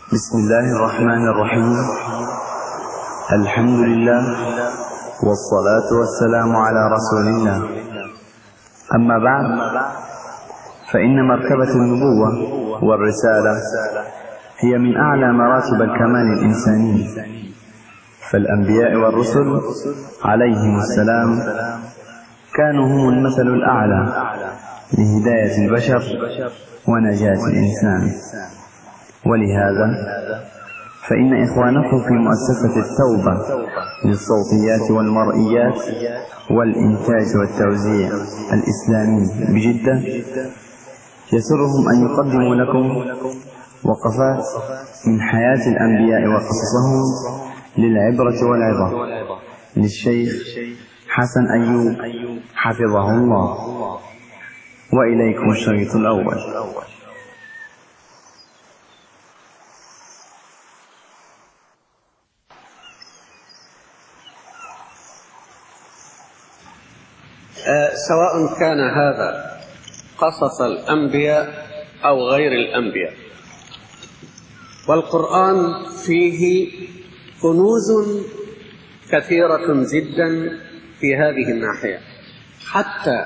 بسم الله الرحمن الرحيم الحمد لله والصلاة والسلام على رسول الله أما بعد فإن مرتبة النبوة والرسالة هي من أعلى مراتب الكمال الإنساني فالأنبياء والرسل عليهم السلام كانوا هم المثل الأعلى لهداية البشر ونجاة الإنسان ولهذا فإن إخوانكم في مؤسسة التوبة للصوتيات والمرئيات والإنتاج والتوزيع الإسلامي بجدة يسرهم أن يقدموا لكم وقفات من حياة الأنبياء وقصصهم للعبرة والعظة للشيخ حسن أيوب حفظه الله وإليكم الشريط الأول سواء كان هذا قصص الأنبياء أو غير الأنبياء والقرآن فيه كنوز كثيرة جدا في هذه الناحية حتى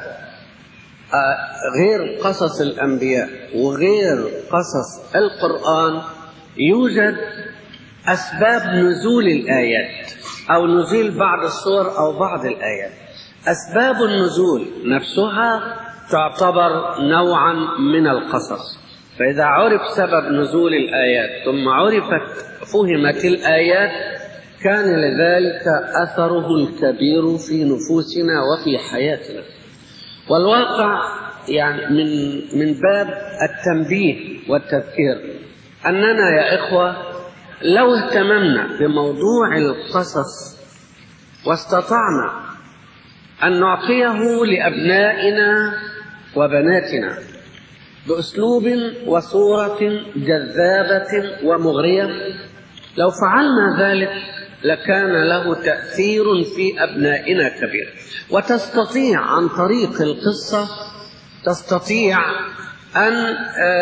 غير قصص الأنبياء وغير قصص القرآن يوجد أسباب نزول الآيات أو نزول بعض الصور أو بعض الآيات أسباب النزول نفسها تعتبر نوعا من القصص فإذا عرف سبب نزول الآيات ثم عرفت فهمت الآيات كان لذلك أثره الكبير في نفوسنا وفي حياتنا والواقع يعني من من باب التنبيه والتذكير أننا يا إخوة لو اهتممنا بموضوع القصص واستطعنا أن نعطيه لأبنائنا وبناتنا بأسلوب وصورة جذابة ومغرية لو فعلنا ذلك لكان له تأثير في أبنائنا كبير وتستطيع عن طريق القصة تستطيع أن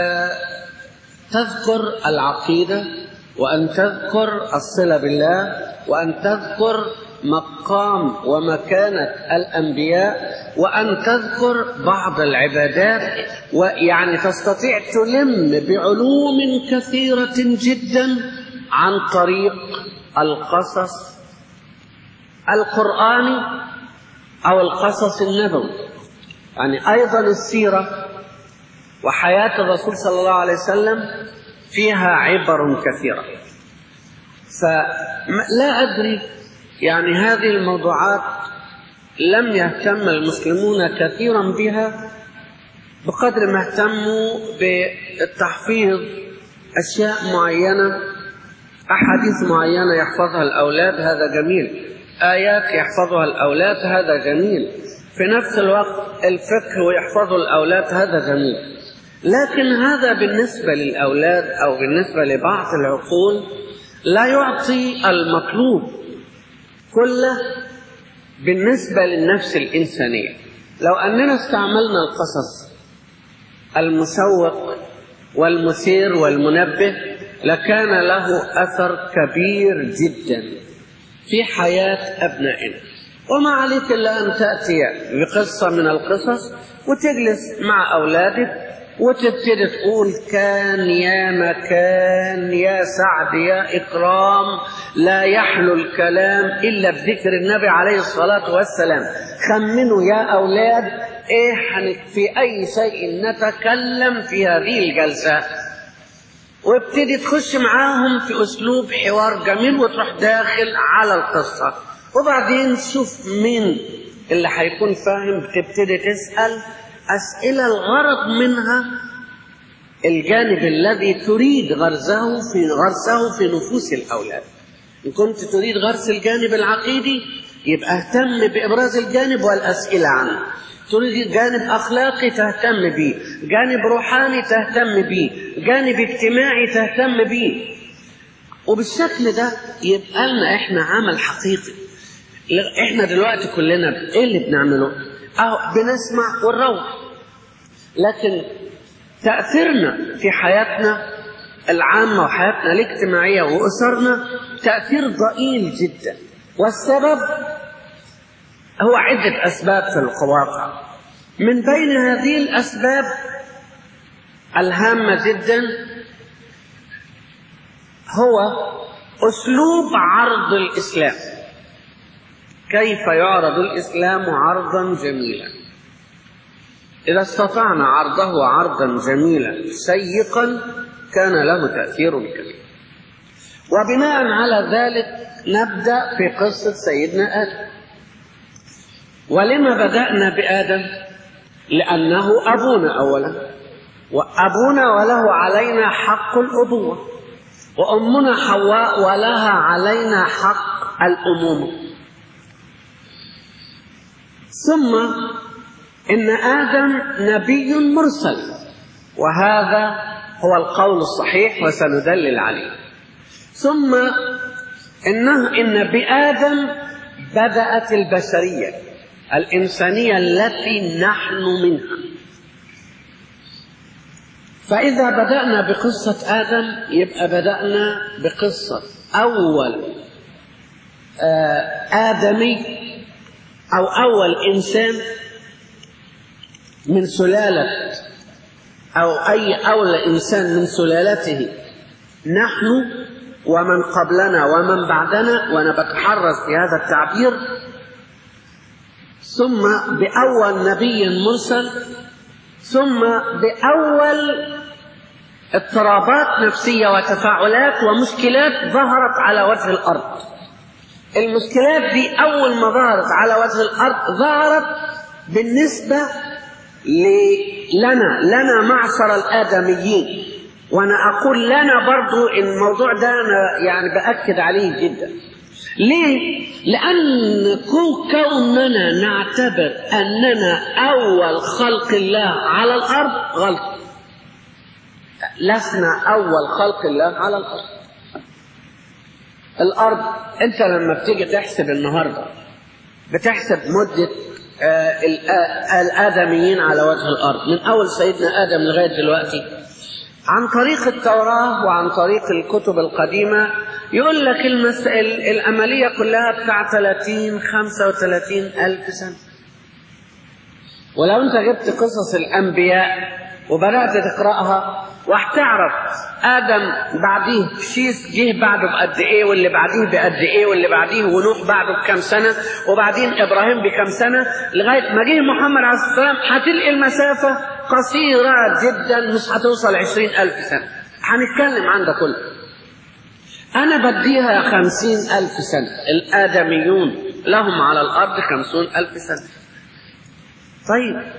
تذكر العقيدة وأن تذكر الصلة بالله وأن تذكر مقام ومكانة الأنبياء وأن تذكر بعض العبادات ويعني تستطيع تلم بعلوم كثيرة جدا عن طريق القصص القرآني أو القصص النبوي يعني أيضا السيرة وحياة الرسول صلى الله عليه وسلم فيها عبر كثيرة فلا أدري يعني هذه الموضوعات لم يهتم المسلمون كثيرا بها بقدر ما اهتموا بالتحفيظ أشياء معينة أحاديث معينة يحفظها الأولاد هذا جميل آيات يحفظها الأولاد هذا جميل في نفس الوقت الفقه ويحفظه الأولاد هذا جميل لكن هذا بالنسبة للأولاد أو بالنسبة لبعض العقول لا يعطي المطلوب كله بالنسبة للنفس الإنسانية لو أننا استعملنا القصص المشوق والمثير والمنبه لكان له أثر كبير جدا في حياة أبنائنا وما عليك إلا أن تأتي بقصة من القصص وتجلس مع أولادك وتبتدي تقول كان يا مكان يا سعد يا إكرام لا يحلو الكلام إلا بذكر النبي عليه الصلاة والسلام خمنوا يا أولاد إيه في أي شيء نتكلم في هذه الجلسة وابتدي تخش معاهم في أسلوب حوار جميل وتروح داخل على القصة وبعدين شوف مين اللي هيكون فاهم بتبتدي تسأل أسئلة الغرض منها الجانب الذي تريد غرزه في غرسه في نفوس الأولاد إن كنت تريد غرس الجانب العقيدي يبقى اهتم بإبراز الجانب والأسئلة عنه تريد جانب أخلاقي تهتم به جانب روحاني تهتم به جانب اجتماعي تهتم به وبالشكل ده يبقى لنا احنا عمل حقيقي احنا دلوقتي كلنا ايه اللي بنعمله اهو بنسمع ونروح لكن تأثيرنا في حياتنا العامة وحياتنا الاجتماعية وأسرنا تأثير ضئيل جدا والسبب هو عدة أسباب في الواقع من بين هذه الأسباب الهامة جدا هو أسلوب عرض الإسلام كيف يعرض الإسلام عرضا جميلا إذا استطعنا عرضه عرضا جميلا شيقا كان له تأثير كبير وبناء على ذلك نبدأ في قصة سيدنا آدم ولما بدأنا بآدم لأنه أبونا أولا وأبونا وله علينا حق الأبوة وأمنا حواء ولها علينا حق الأمومة ثم إن آدم نبي مرسل وهذا هو القول الصحيح وسندلل عليه ثم إنه إن بآدم بدأت البشرية الإنسانية التي نحن منها فإذا بدأنا بقصة آدم يبقى بدأنا بقصة أول آدمي أو أول إنسان من سلالة أو أي أول إنسان من سلالته نحن ومن قبلنا ومن بعدنا وأنا بتحرز في هذا التعبير ثم بأول نبي مرسل ثم بأول اضطرابات نفسية وتفاعلات ومشكلات ظهرت على وجه الأرض المشكلات دي أول ما ظهرت على وجه الأرض ظهرت بالنسبة لنا لنا معشر الآدميين وأنا أقول لنا برضو الموضوع ده أنا يعني بأكد عليه جدا ليه؟ لأن كوننا نعتبر أننا أول خلق الله على الأرض غلط لسنا أول خلق الله على الأرض الأرض أنت لما بتيجي تحسب النهاردة بتحسب مدة الآدميين على وجه الأرض من أول سيدنا آدم لغاية دلوقتي عن طريق التوراة وعن طريق الكتب القديمة يقول لك المسائل الأملية كلها بتاع 30 35 ألف سنة ولو أنت جبت قصص الأنبياء وبدأت تقرأها وهتعرف آدم بعديه شيس جه بعده بقد إيه واللي بعديه بقد إيه واللي بعديه ونوح بعده بكم سنة وبعدين إبراهيم بكم سنة لغاية ما جه محمد عليه السلام هتلقي المسافة قصيرة جدا مش هتوصل عشرين ألف سنة هنتكلم عن ده كله أنا بديها خمسين ألف سنة الآدميون لهم على الأرض خمسون ألف سنة طيب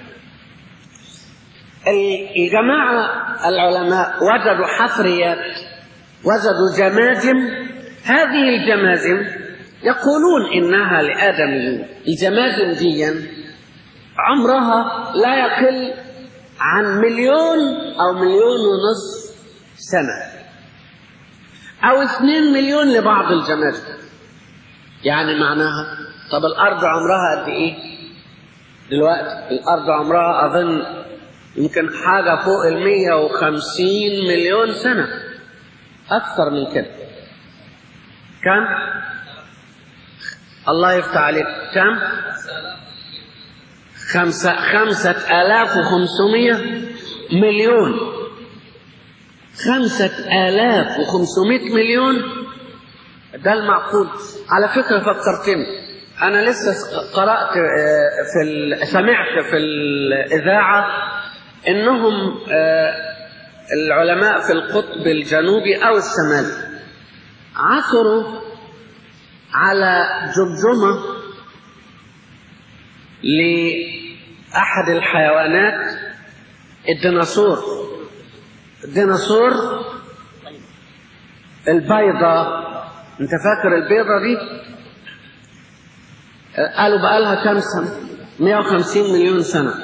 الجماعة العلماء وجدوا حفريات وجدوا جماجم هذه الجماجم يقولون إنها لآدميون الجماجم دي عمرها لا يقل عن مليون أو مليون ونصف سنة أو اثنين مليون لبعض الجماجم يعني معناها طب الأرض عمرها قد إيه دلوقتي الأرض عمرها أظن يمكن حاجة فوق المية وخمسين مليون سنة أكثر من كده كم؟ الله يفتح عليك كم؟ خمسة, خمسة آلاف وخمسمية مليون خمسة آلاف وخمسمائة مليون ده المعقول على فكرة فكرتني أنا لسه قرأت في سمعت في الإذاعة إنهم العلماء في القطب الجنوبي أو الشمالي عثروا على جمجمة لأحد الحيوانات الديناصور الديناصور البيضة انت فاكر البيضة دي قالوا بقى لها كام سنة 150 مليون سنة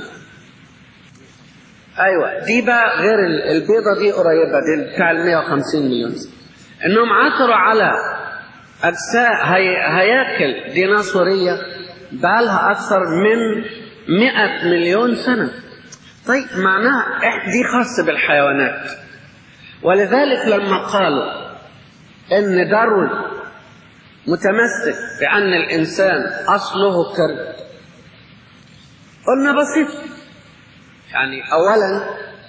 ايوه دي بقى غير البيضة دي قريبة دي بتاع ال 150 مليون سنة انهم عثروا على اجزاء هي... هياكل ديناصورية بقى لها اكثر من 100 مليون سنة طيب معناها دي خاصة بالحيوانات ولذلك لما قالوا ان داروين متمسك بان الانسان اصله قرد قلنا بسيط يعني اولا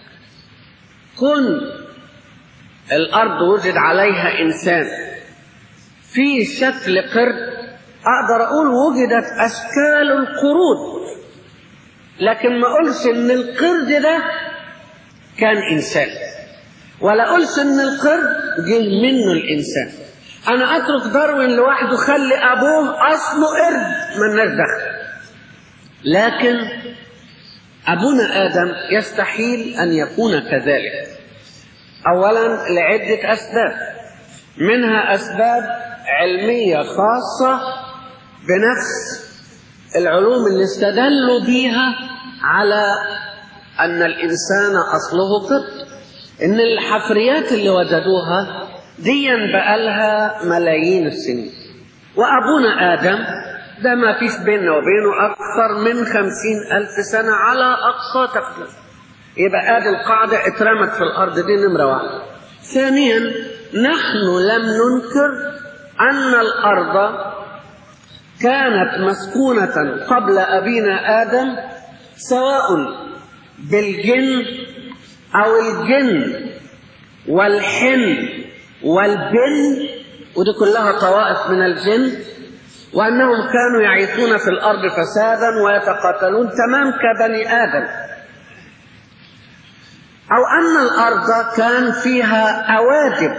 كن الارض وجد عليها انسان في شكل قرد اقدر اقول وجدت اشكال القرود لكن ما اقولش ان القرد ده كان انسان ولا اقولش ان القرد جه منه الانسان انا اترك داروين لوحده خلي ابوه اصله قرد مالناش دخل لكن ابونا ادم يستحيل ان يكون كذلك اولا لعده اسباب منها اسباب علميه خاصه بنفس العلوم اللي استدلوا بيها على ان الانسان اصله قط ان الحفريات اللي وجدوها ديا بقالها ملايين السنين وابونا ادم ده ما فيش بيننا وبينه اكثر من خمسين الف سنه على اقصى تقدير يبقى ادي القاعده اترمت في الارض دي نمره واحده ثانيا نحن لم ننكر ان الارض كانت مسكونه قبل ابينا ادم سواء بالجن او الجن والحن والبن ودي كلها طوائف من الجن وانهم كانوا يعيثون في الارض فسادا ويتقاتلون تمام كبني ادم او ان الارض كان فيها اوادب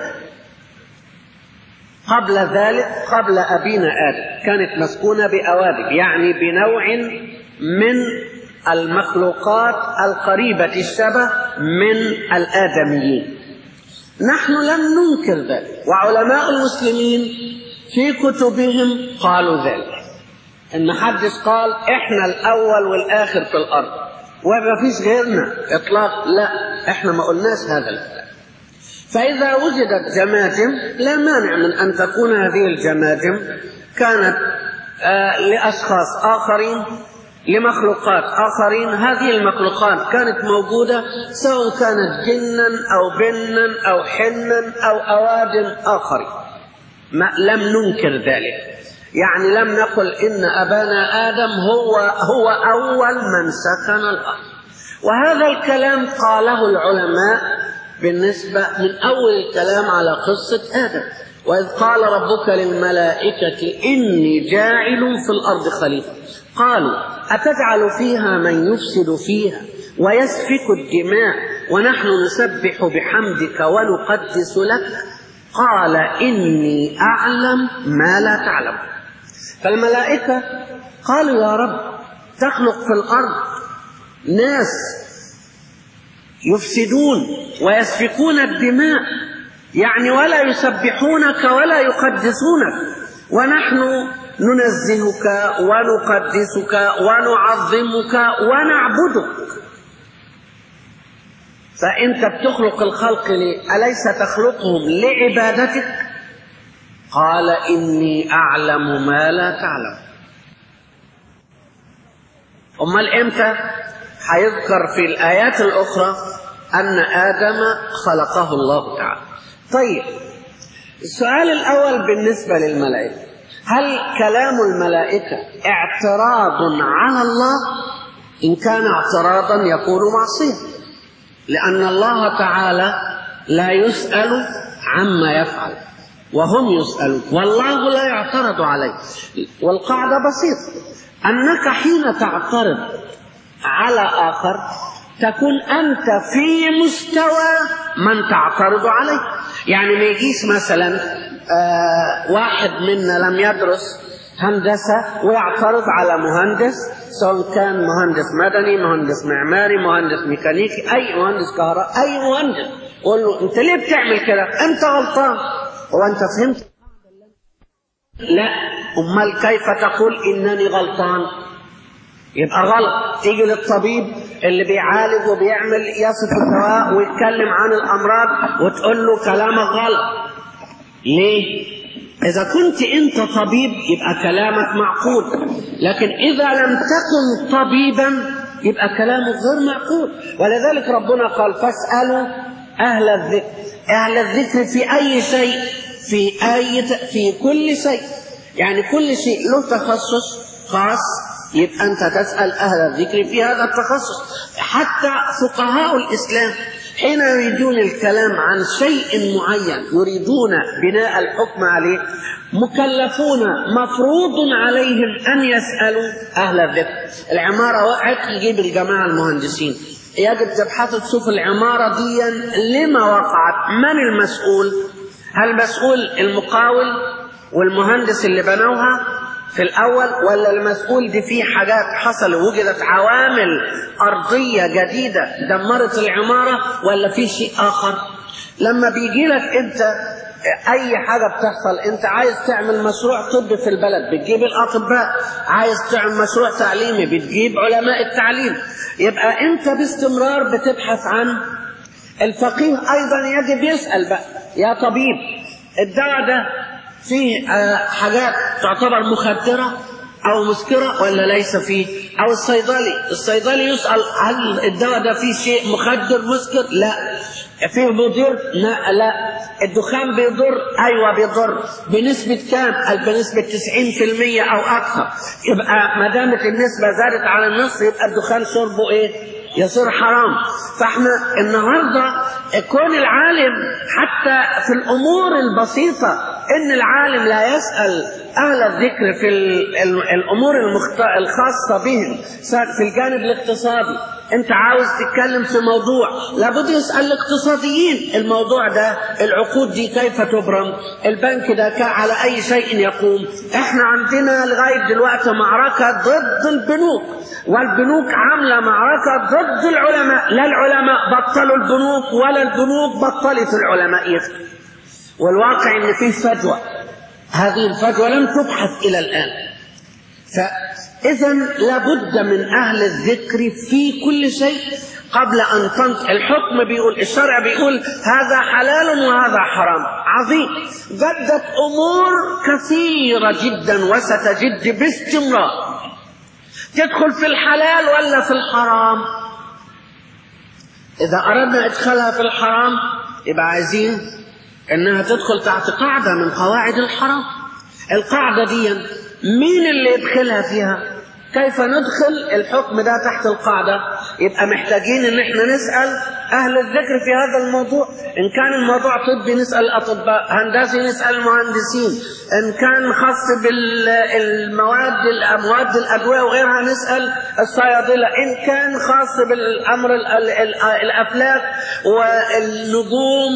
قبل ذلك قبل ابينا ادم كانت مسكونه باوادب يعني بنوع من المخلوقات القريبه الشبه من الادميين نحن لم ننكر ذلك وعلماء المسلمين في كتبهم قالوا ذلك ان محدش قال احنا الاول والاخر في الارض وما فيش غيرنا اطلاق لا احنا ما قلناش هذا الكلام فاذا وجدت جماجم لا مانع من ان تكون هذه الجماجم كانت آه لاشخاص اخرين لمخلوقات آخرين هذه المخلوقات كانت موجودة سواء كانت جنا أو بنا أو حنا أو أواد آخرين ما لم ننكر ذلك يعني لم نقل إن أبانا آدم هو هو أول من سكن الأرض وهذا الكلام قاله العلماء بالنسبة من أول الكلام على قصة آدم وإذ قال ربك للملائكة إني جاعل في الأرض خليفة قالوا أتجعل فيها من يفسد فيها ويسفك الدماء ونحن نسبح بحمدك ونقدس لك قال إني أعلم ما لا تعلم فالملائكة قالوا يا رب تخلق في الأرض ناس يفسدون ويسفكون الدماء يعني ولا يسبحونك ولا يقدسونك ونحن ننزهك ونقدسك ونعظمك ونعبدك فانت بتخلق الخلق ليه اليس تخلقهم لعبادتك قال اني اعلم ما لا تعلم امال امتى هيذكر في الايات الاخرى ان ادم خلقه الله تعالى طيب السؤال الاول بالنسبه للملائكه هل كلام الملائكة اعتراض على الله؟ إن كان اعتراضا يكون معصية لأن الله تعالى لا يسأل عما يفعل وهم يسألون والله لا يعترض عليه والقاعدة بسيطة أنك حين تعترض على آخر تكون أنت في مستوى من تعترض عليه يعني ما يجيش مثلا آه واحد منا لم يدرس هندسة ويعترض على مهندس سواء كان مهندس مدني مهندس معماري مهندس ميكانيكي أي مهندس كهرباء أي مهندس قول له أنت ليه بتعمل كده أنت غلطان هو أنت فهمت لا أمال كيف تقول إنني غلطان يبقى غلط تيجي للطبيب اللي بيعالج وبيعمل يصف الدواء ويتكلم عن الامراض وتقول له كلامك غلط ليه اذا كنت انت طبيب يبقى كلامك معقول لكن اذا لم تكن طبيبا يبقى كلامك غير معقول ولذلك ربنا قال فاسالوا أهل الذكر أهل الذكر في أي شيء في أي في كل شيء يعني كل شيء له تخصص خاص يبقى أنت تسأل أهل الذكر في هذا التخصص حتى فقهاء الإسلام حين يريدون الكلام عن شيء معين يريدون بناء الحكم عليه مكلفون مفروض عليهم أن يسألوا أهل الذكر العمارة وقعت يجيب الجماعة المهندسين يجب تبحثوا تشوف العمارة دي لما وقعت من المسؤول هل مسؤول المقاول والمهندس اللي بنوها في الأول ولا المسؤول دي في حاجات حصل وجدت عوامل أرضية جديدة دمرت العمارة ولا في شيء آخر لما بيجي لك أنت أي حاجة بتحصل أنت عايز تعمل مشروع طبي في البلد بتجيب الأطباء عايز تعمل مشروع تعليمي بتجيب علماء التعليم يبقى أنت باستمرار بتبحث عن الفقيه أيضا يجب يسأل بقى يا طبيب الدواء ده فيه حاجات تعتبر مخدرة أو مسكرة ولا ليس فيه أو الصيدلي الصيدلي يسأل هل الدواء ده فيه شيء مخدر مسكر لا فيه بيضر لا لا الدخان بيضر أيوة بيضر بنسبة كام قال بنسبة 90% أو أكثر يبقى ما دامت النسبة زادت على النصف يبقى الدخان شربه إيه يصير حرام فاحنا النهارده كون العالم حتى في الامور البسيطه ان العالم لا يسال اهل الذكر في الامور الخاصه بهم في الجانب الاقتصادي انت عاوز تتكلم في موضوع لابد يسال الاقتصاديين الموضوع ده العقود دي كيف تبرم البنك ده على اي شيء يقوم احنا عندنا لغايه دلوقتي معركه ضد البنوك والبنوك عامله معركه ضد العلماء لا العلماء بطلوا البنوك ولا البنوك بطلت العلماء يفتوا والواقع ان فيه فجوه هذه الفجوه لم تبحث الى الان فاذا لابد من اهل الذكر في كل شيء قبل ان تنطق الحكم بيقول الشرع بيقول هذا حلال وهذا حرام عظيم جدت امور كثيره جدا وستجد باستمرار تدخل في الحلال ولا في الحرام إذا أردنا إدخالها في الحرام يبقى عايزين إنها تدخل تحت قاعدة من قواعد الحرام القاعدة دي مين اللي يدخلها فيها كيف ندخل الحكم ده تحت القاعدة يبقى محتاجين ان احنا نسأل اهل الذكر في هذا الموضوع ان كان الموضوع طبي نسأل الاطباء هندسي نسأل المهندسين ان كان خاص بالمواد مواد الادوية وغيرها نسأل الصيادلة ان كان خاص بالامر الافلاك والنجوم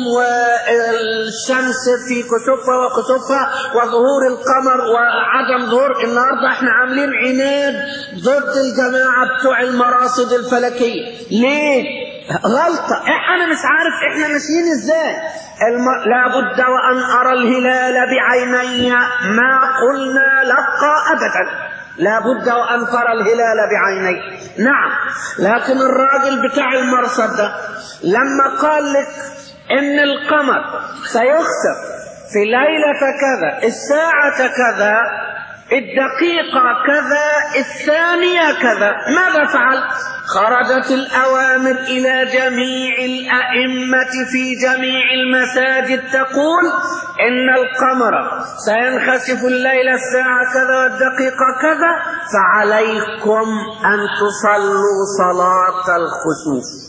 والشمس في كسوفها وكسوفها وظهور القمر وعدم ظهور النهارده احنا عاملين عناد ضد الجماعة بتوع المراصد الفلكية ليه؟ غلطة انا مش عارف احنا ماشيين ازاي الم... لابد وان ارى الهلال بعيني ما قلنا لقى ابدا لابد وان ترى الهلال بعيني نعم لكن الراجل بتاع المرصد ده لما قال لك ان القمر سيخسف في ليلة كذا الساعة كذا الدقيقة كذا الثانية كذا ماذا فعل خرجت الأوامر إلى جميع الأئمة في جميع المساجد تقول إن القمر سينخسف الليل الساعة كذا والدقيقة كذا فعليكم أن تصلوا صلاة الخسوف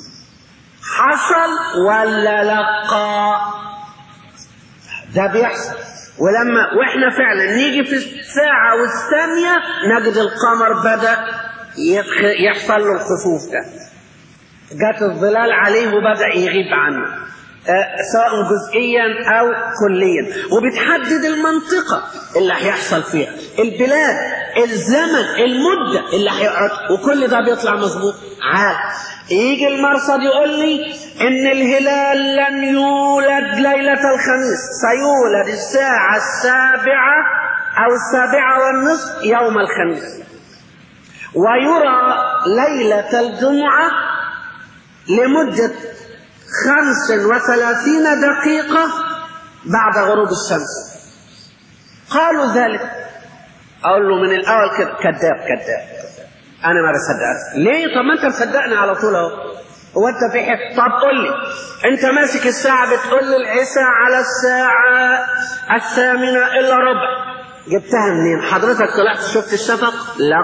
حصل ولا لقى ده بيحصل ولما واحنا فعلا نيجي في الساعة والثانية نجد القمر بدأ يحصل له الخسوف ده جات الظلال عليه وبدأ يغيب عنه سواء جزئيا او كليا وبتحدد المنطقة اللي هيحصل فيها البلاد الزمن المدة اللي هيقعد وكل ده بيطلع مظبوط عاد يجي المرصد يقول لي ان الهلال لن يولد ليلة الخميس سيولد الساعة السابعة او السابعة والنصف يوم الخميس ويرى ليلة الجمعة لمدة خمس وثلاثين دقيقة بعد غروب الشمس قالوا ذلك أقول له من الأول كده كذاب كذاب أنا ما بصدقك ليه طب ما أنت مصدقني على طول أهو هو انت في حته طب قول لي انت ماسك الساعه بتقول لي العشاء على الساعه الثامنه الا ربع جبتها منين حضرتك طلعت شفت الشفق لا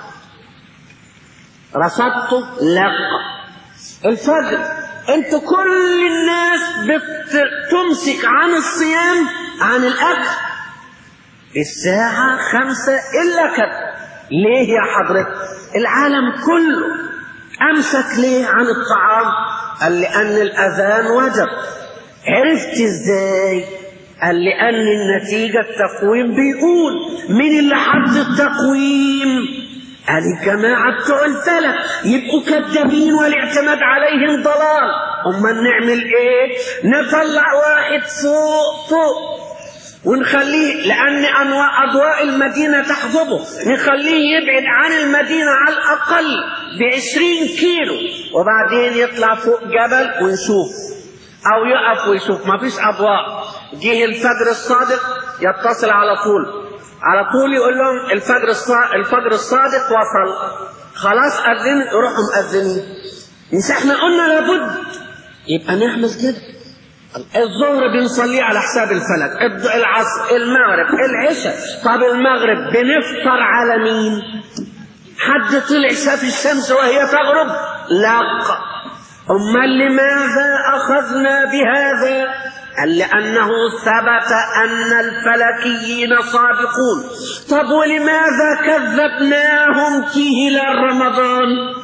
رصدته لا الفجر انت كل الناس بتمسك عن الصيام عن الاكل الساعة خمسة إلا كده ليه يا حضرتك العالم كله أمسك ليه عن الطعام قال لأن الأذان وجب عرفت إزاي قال لأن النتيجة التقويم بيقول مين اللي حط التقويم قال الجماعة بتوع الفلك يبقوا كذابين والاعتماد عليهم ضلال أما نعمل إيه نطلع واحد فوق فوق ونخليه لأن أنواع أضواء المدينة تحجبه نخليه يبعد عن المدينة على الأقل بعشرين كيلو وبعدين يطلع فوق جبل ونشوف أو يقف ويشوف ما فيش أضواء جه الفجر الصادق يتصل على طول على طول يقول لهم الفجر الصادق, الفجر الصادق وصل خلاص أذن يروحوا مأذنين مش احنا قلنا لابد يبقى نعمل كده الظهر بنصليه على حساب الفلك العصر المغرب العشاء طب المغرب بنفطر على مين حد طلع شاف الشمس وهي تغرب لا أمال لماذا أخذنا بهذا قال لأنه ثبت أن الفلكيين صادقون طب ولماذا كذبناهم في هلال رمضان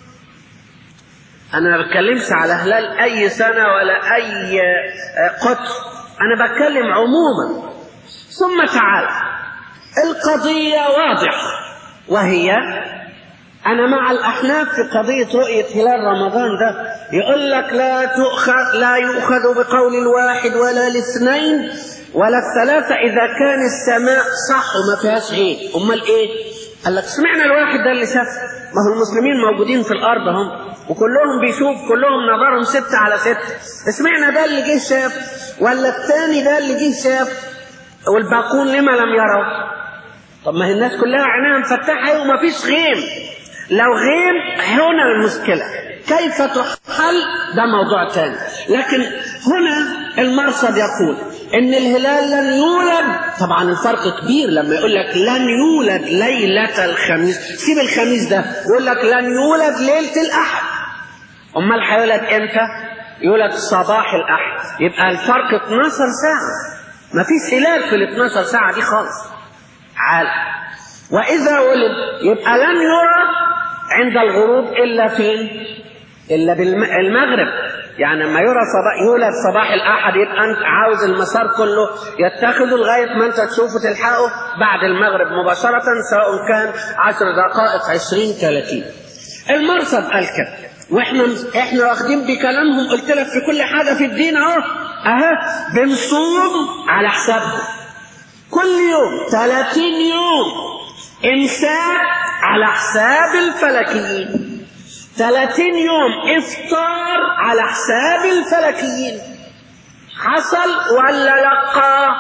أنا ما بتكلمش على هلال أي سنة ولا أي قطر أنا بتكلم عموما ثم تعال القضية واضحة وهي أنا مع الأحناف في قضية رؤية هلال رمضان ده يقول لك لا تؤخذ لا يؤخذ بقول الواحد ولا الاثنين ولا الثلاثة إذا كان السماء صح وما فيهاش غير أمال إيه؟ قال لك سمعنا الواحد ده اللي شاف ما هو المسلمين موجودين في الأرض هم وكلهم بيشوف كلهم نظرهم ستة على ستة سمعنا ده اللي جه شاف ولا الثاني ده اللي جه شاف والباقون لما لم يروا طب ما هي الناس كلها عينيها مفتحة وما فيش غيم لو غيم هنا المشكلة كيف تحل ده موضوع ثاني لكن هنا المرصد يقول ان الهلال لن يولد طبعا الفرق كبير لما يقول لك لن يولد ليلة الخميس سيب الخميس ده يقول لك لن يولد ليلة الأحد أمال هيولد إمتى؟ يولد صباح الأحد يبقى الفرق 12 ساعة ما فيش هلال في ال 12 ساعة دي خالص عال وإذا ولد يبقى لن يرى عند الغروب إلا فين؟ إلا بالمغرب يعني لما يرى صباح يولد صباح الأحد يبقى أنت عاوز المسار كله يتخذه لغاية ما أنت تشوفه تلحقه بعد المغرب مباشرة سواء كان عشر دقائق عشرين ثلاثين المرصد قال كده واحنا احنا واخدين بكلامهم قلت لك في كل حاجه في الدين اهو اها بنصوم على حسابهم كل يوم 30 يوم امساك على حساب الفلكيين 30 يوم افطار على حساب الفلكيين حصل ولا لقى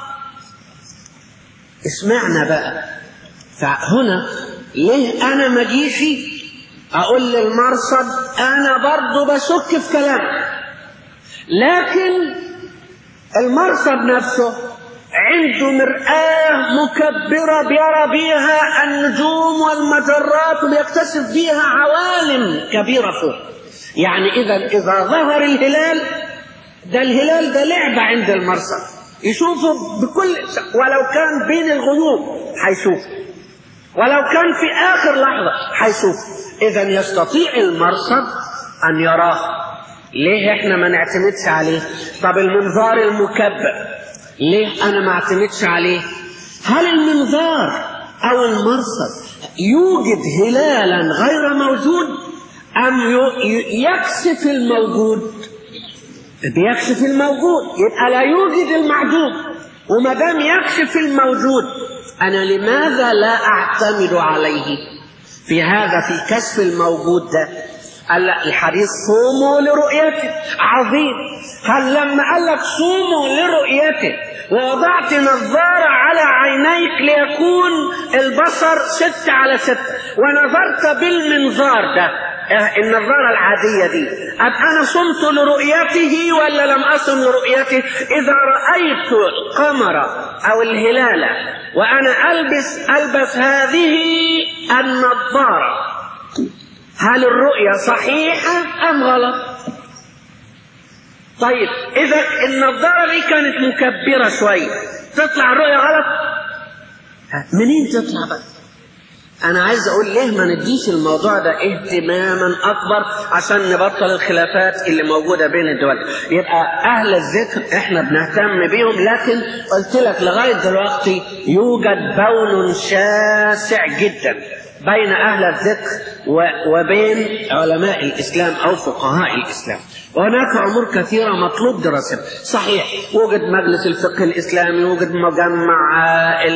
اسمعنا بقى فهنا ليه انا ما جيش اقول للمرصد انا برضو بشك في كلامك لكن المرصد نفسه عنده مرآة مكبرة بيرى بيها النجوم والمجرات وبيكتشف بيها عوالم كبيرة فوق يعني إذا إذا ظهر الهلال ده الهلال ده لعبة عند المرصد يشوفه بكل ولو كان بين الغيوم هيشوفه ولو كان في آخر لحظة هيشوفه إذا يستطيع المرصد أن يراه ليه احنا ما نعتمدش عليه طب المنظار المكبر ليه انا ما اعتمدش عليه هل المنظار او المرصد يوجد هلالا غير موجود ام يكشف الموجود بيكشف الموجود يبقى لا يوجد المعدوم وما دام يكشف الموجود انا لماذا لا اعتمد عليه في هذا في كشف الموجود ده قال لا الحديث صوموا لرؤيته عظيم هل لما قال لك صوموا لرؤيته ووضعت نظارة على عينيك ليكون البصر ست على ست ونظرت بالمنظار ده النظارة العادية دي أبقى أنا صمت لرؤيته ولا لم أصم لرؤيته إذا رأيت القمر أو الهلال وأنا ألبس ألبس هذه النظارة هل الرؤية صحيحة أم غلط؟ طيب إذا النظارة دي كانت مكبرة شوية تطلع الرؤية غلط؟ منين تطلع بقى؟ أنا عايز أقول ليه ما نديش الموضوع ده اهتماما أكبر عشان نبطل الخلافات اللي موجودة بين الدول يبقى أهل الذكر إحنا بنهتم بيهم لكن قلت لك لغاية دلوقتي يوجد بون شاسع جدا بين أهل الذكر وبين علماء الإسلام أو فقهاء الإسلام وهناك أمور كثيرة مطلوب دراستها صحيح وجد مجلس الفقه الإسلامي وجد مجمع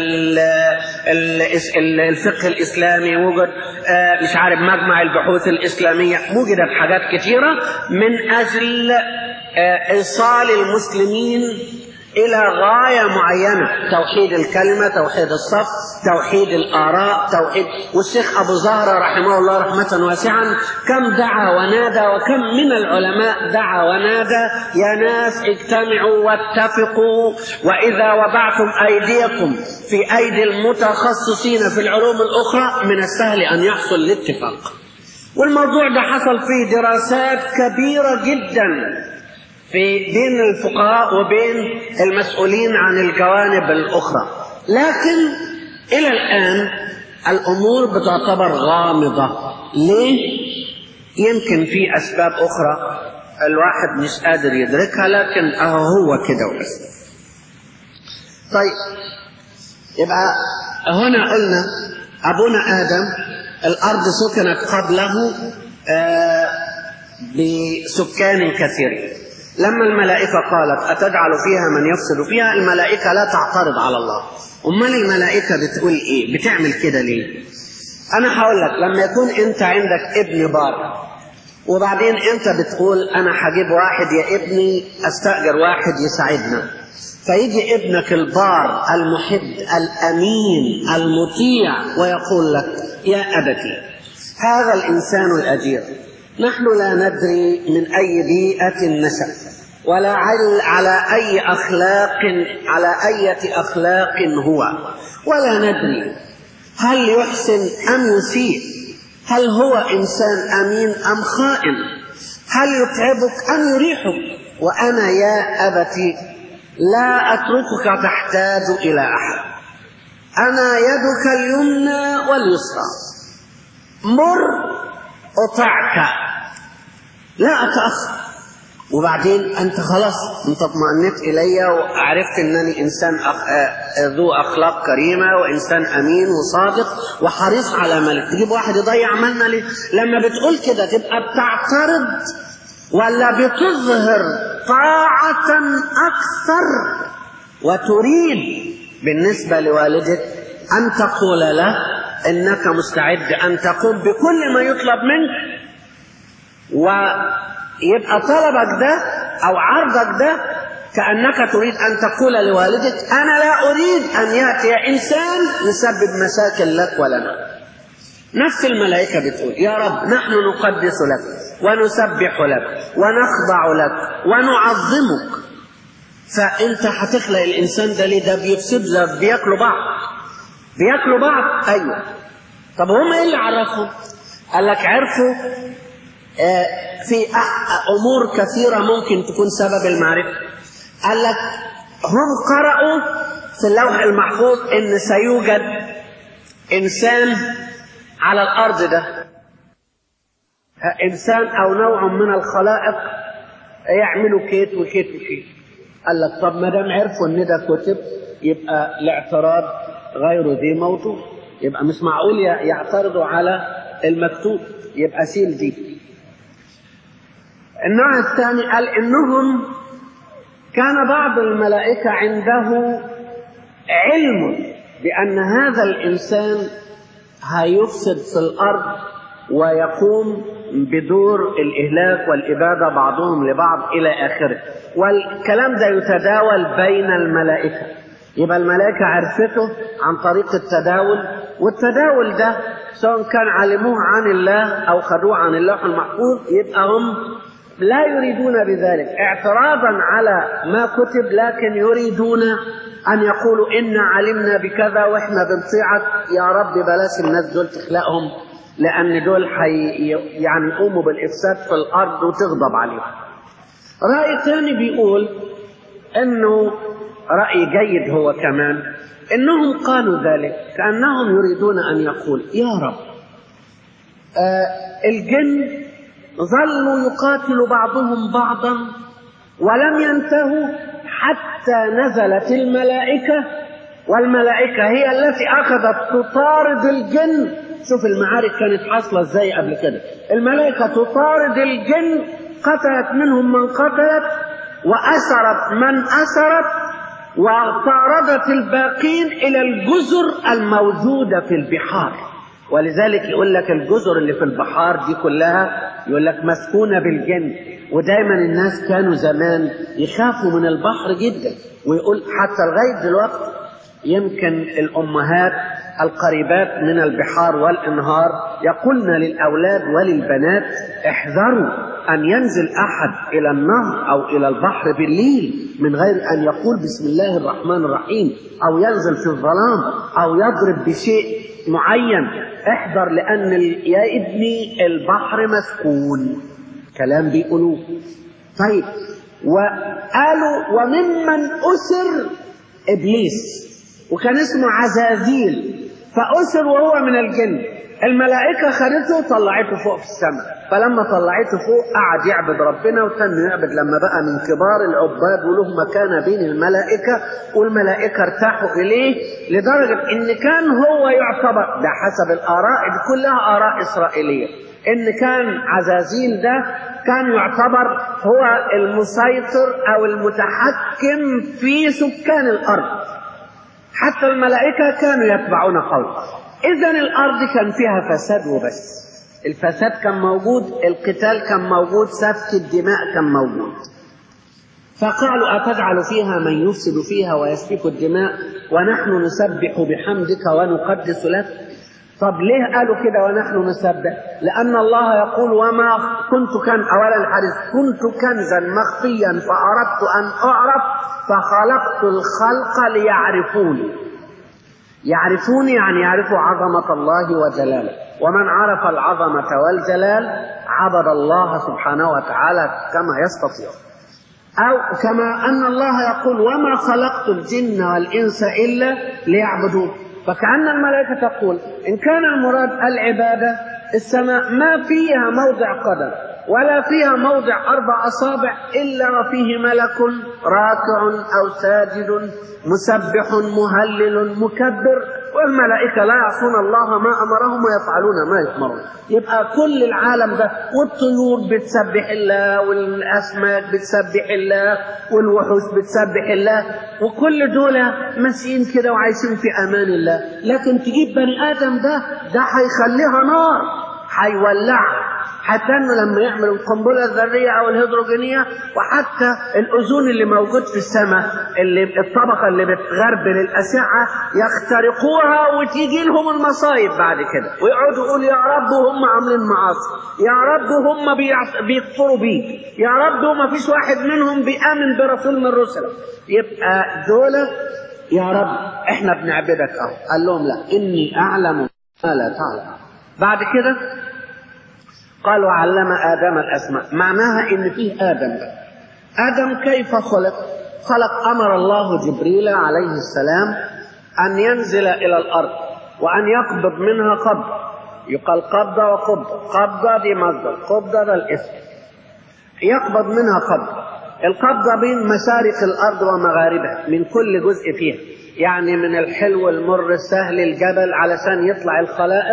الفقه الإسلامي وجد مش عارف مجمع البحوث الإسلامية وجدت حاجات كثيرة من أجل إيصال المسلمين إلى غاية معينة توحيد الكلمة توحيد الصف توحيد الآراء توحيد والشيخ أبو زهرة رحمه الله رحمة واسعا كم دعا ونادى وكم من العلماء دعا ونادى يا ناس اجتمعوا واتفقوا وإذا وضعتم أيديكم في أيدي المتخصصين في العلوم الأخرى من السهل أن يحصل الاتفاق والموضوع ده حصل فيه دراسات كبيرة جدا في بين الفقهاء وبين المسؤولين عن الجوانب الأخرى لكن إلى الآن الأمور بتعتبر غامضة ليه؟ يمكن في أسباب أخرى الواحد مش قادر يدركها لكن أهو هو كده وبس طيب يبقى هنا قلنا أبونا آدم الأرض سكنت قبله آه بسكان كثيرين لما الملائكة قالت أتجعل فيها من يفسد فيها الملائكة لا تعترض على الله أمال الملائكة بتقول إيه بتعمل كده ليه أنا هقول لك لما يكون أنت عندك ابن بار وبعدين أنت بتقول أنا هجيب واحد يا ابني أستأجر واحد يساعدنا فيجي ابنك البار المحب الأمين المطيع ويقول لك يا أبتي هذا الإنسان الأجير نحن لا ندري من أي بيئة نشأ ولا على أي أخلاق على أي أخلاق هو ولا ندري هل يحسن أم يسيء هل هو إنسان أمين أم خائن هل يتعبك أم يريحك وأنا يا أبتي لا أتركك تحتاج إلى أحد أنا يدك اليمنى واليسرى مر أطعك لا أتأخر وبعدين أنت خلاص أنت اطمأنت إلي وعرفت أنني إنسان أخ... ذو أخلاق كريمة وإنسان أمين وصادق وحريص على ملك تجيب واحد يضيع عملنا ليه لما بتقول كده تبقى بتعترض ولا بتظهر طاعة أكثر وتريد بالنسبة لوالدك أن تقول له إنك مستعد أن تقوم بكل ما يطلب منك ويبقى طلبك ده أو عرضك ده كأنك تريد أن تقول لوالدك أنا لا أريد أن يأتي إنسان يسبب مشاكل لك ولنا نفس الملائكة بتقول يا رب نحن نقدس لك ونسبح لك ونخضع لك ونعظمك فأنت هتخلق الإنسان ده ليه ده بيفسد ده بياكلوا بعض بياكلوا بعض أيوه طب هم إيه اللي عرفهم؟ قال لك عرفوا آه في أمور كثيرة ممكن تكون سبب المعرفة قال لك هم قرأوا في اللوح المحفوظ إن سيوجد إنسان على الأرض ده إنسان أو نوع من الخلائق يعملوا كيت وكيت وكيت قال لك طب ما دام عرفوا إن ده كتب يبقى الاعتراض غير ذي موضوع يبقى مش معقول يعترضوا على المكتوب يبقى سيل دي النوع الثاني قال إنهم كان بعض الملائكة عنده علم بأن هذا الإنسان هيفسد في الأرض ويقوم بدور الإهلاك والإبادة بعضهم لبعض إلى آخره والكلام ده يتداول بين الملائكة يبقى الملائكة عرفته عن طريق التداول والتداول ده سواء كان علموه عن الله أو خدوه عن اللوح المحفوظ يبقى هم لا يريدون بذلك اعتراضا على ما كتب لكن يريدون أن يقولوا إنا علمنا بكذا وإحنا بنطيعك يا رب بلاش الناس دول تخلقهم لأن دول حي يعني يقوموا بالإفساد في الأرض وتغضب عليهم رأي ثاني بيقول إنه رأي جيد هو كمان إنهم قالوا ذلك كأنهم يريدون أن يقول يا رب آه الجن ظلوا يقاتل بعضهم بعضا ولم ينتهوا حتى نزلت الملائكة والملائكة هي التي أخذت تطارد الجن شوف المعارك كانت حاصلة ازاي قبل كده الملائكة تطارد الجن قتلت منهم من قتلت وأسرت من أسرت وطاردت الباقين إلى الجزر الموجودة في البحار ولذلك يقول لك الجزر اللي في البحار دي كلها يقول لك مسكونة بالجن ودايما الناس كانوا زمان يخافوا من البحر جدا ويقول حتى لغاية دلوقتي يمكن الأمهات القريبات من البحار والانهار يقولن للاولاد وللبنات احذروا ان ينزل احد الى النهر او الى البحر بالليل من غير ان يقول بسم الله الرحمن الرحيم او ينزل في الظلام او يضرب بشيء معين احذر لان يا ابني البحر مسكون كلام بيقولوه طيب وقالوا وممن اسر ابليس وكان اسمه عزازيل فأسر وهو من الجن الملائكة خدته طلعته فوق في السماء فلما طلعته فوق قعد يعبد ربنا وكان يعبد لما بقى من كبار العباد وله مكانة بين الملائكة والملائكة ارتاحوا إليه لدرجة إن كان هو يعتبر ده حسب الآراء دي كلها آراء إسرائيلية إن كان عزازيل ده كان يعتبر هو المسيطر أو المتحكم في سكان الأرض حتى الملائكة كانوا يتبعون قوله إذا الأرض كان فيها فساد وبس الفساد كان موجود القتال كان موجود سفك الدماء كان موجود فقالوا أتجعل فيها من يفسد فيها ويسفك الدماء ونحن نسبح بحمدك ونقدس لك طب ليه قالوا كده ونحن نسبح لأن الله يقول وما كنت كان أولا الحديث كنت كنزا مخفيا فأردت أن أعرف فخلقت الخلق ليعرفوني يعرفوني يعني يعرفوا عظمة الله وجلاله ومن عرف العظمة والجلال عبد الله سبحانه وتعالى كما يستطيع أو كما أن الله يقول وما خلقت الجن والإنس إلا ليعبدون فكأن الملائكة تقول إن كان المراد العبادة السماء ما فيها موضع قدم ولا فيها موضع أربع أصابع إلا وفيه ملك راكع أو ساجد مسبح مهلل مكبر والملائكة لا يعصون الله ما أمرهم ويفعلون ما يؤمرون يبقى كل العالم ده والطيور بتسبح الله والأسماك بتسبح الله والوحوش بتسبح الله وكل دول ماشيين كده وعايشين في أمان الله لكن تجيب بني آدم ده ده هيخليها نار هيولعها حتى انه لما يعمل القنبله الذريه او الهيدروجينيه وحتى الاوزون اللي موجود في السماء اللي الطبقه اللي بتغربل الاشعه يخترقوها وتيجي لهم المصايب بعد كده ويقعدوا يقولوا يا رب هم عاملين معاصي يا رب هم بيكفروا بيك يا رب ما فيش واحد منهم بيامن برسول من الرسل يبقى دول يا رب احنا بنعبدك اهو قال لهم لا اني اعلم ما لا تعلم بعد كده قال وعلم آدم الأسماء معناها إن فيه آدم بقى. آدم كيف خلق خلق أمر الله جبريل عليه السلام أن ينزل إلى الأرض وأن يقبض منها قبض يقال قبضة وقبضة قبضة دي مصدر قبضة ده الاسم يقبض منها قبضة القبضة بين مشارق الأرض ومغاربها من كل جزء فيها يعني من الحلو المر السهل الجبل علشان يطلع الخلائق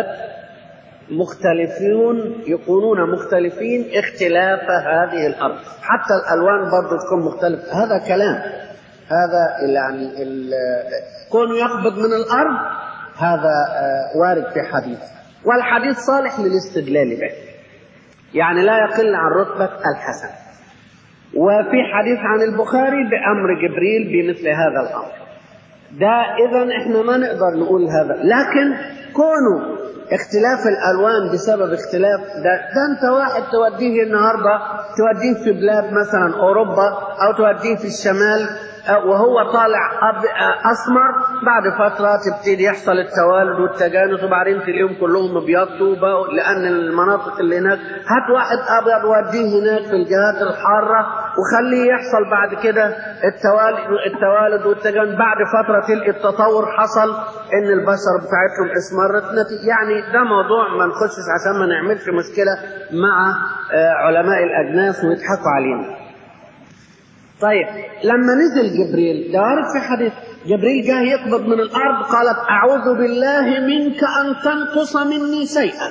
مختلفون يكونون مختلفين اختلاف هذه الارض حتى الالوان برضه تكون مختلفه هذا كلام هذا يعني كونه يقبض من الارض هذا وارد في حديث والحديث صالح للاستدلال به يعني لا يقل عن رتبه الحسن وفي حديث عن البخاري بامر جبريل بمثل هذا الامر ده اذا احنا ما نقدر نقول هذا لكن كونه اختلاف الالوان بسبب اختلاف ده ده انت واحد توديه النهارده توديه في بلاد مثلا اوروبا او توديه في الشمال وهو طالع اسمر بعد فتره تبتدي يحصل التوالد والتجانس وبعدين تلاقيهم كلهم ابيضوا بقوا لان المناطق اللي هناك هات واحد ابيض وديه هناك في الجهات الحاره وخليه يحصل بعد كده التوالد التوالد والتجانس بعد فتره تلقي التطور حصل ان البشر بتاعتهم اسمرت يعني ده موضوع ما نخشش عشان ما نعملش مشكله مع علماء الاجناس ويضحكوا علينا طيب لما نزل جبريل ده وارد في حديث جبريل جه يقبض من الارض قالت اعوذ بالله منك ان تنقص مني شيئا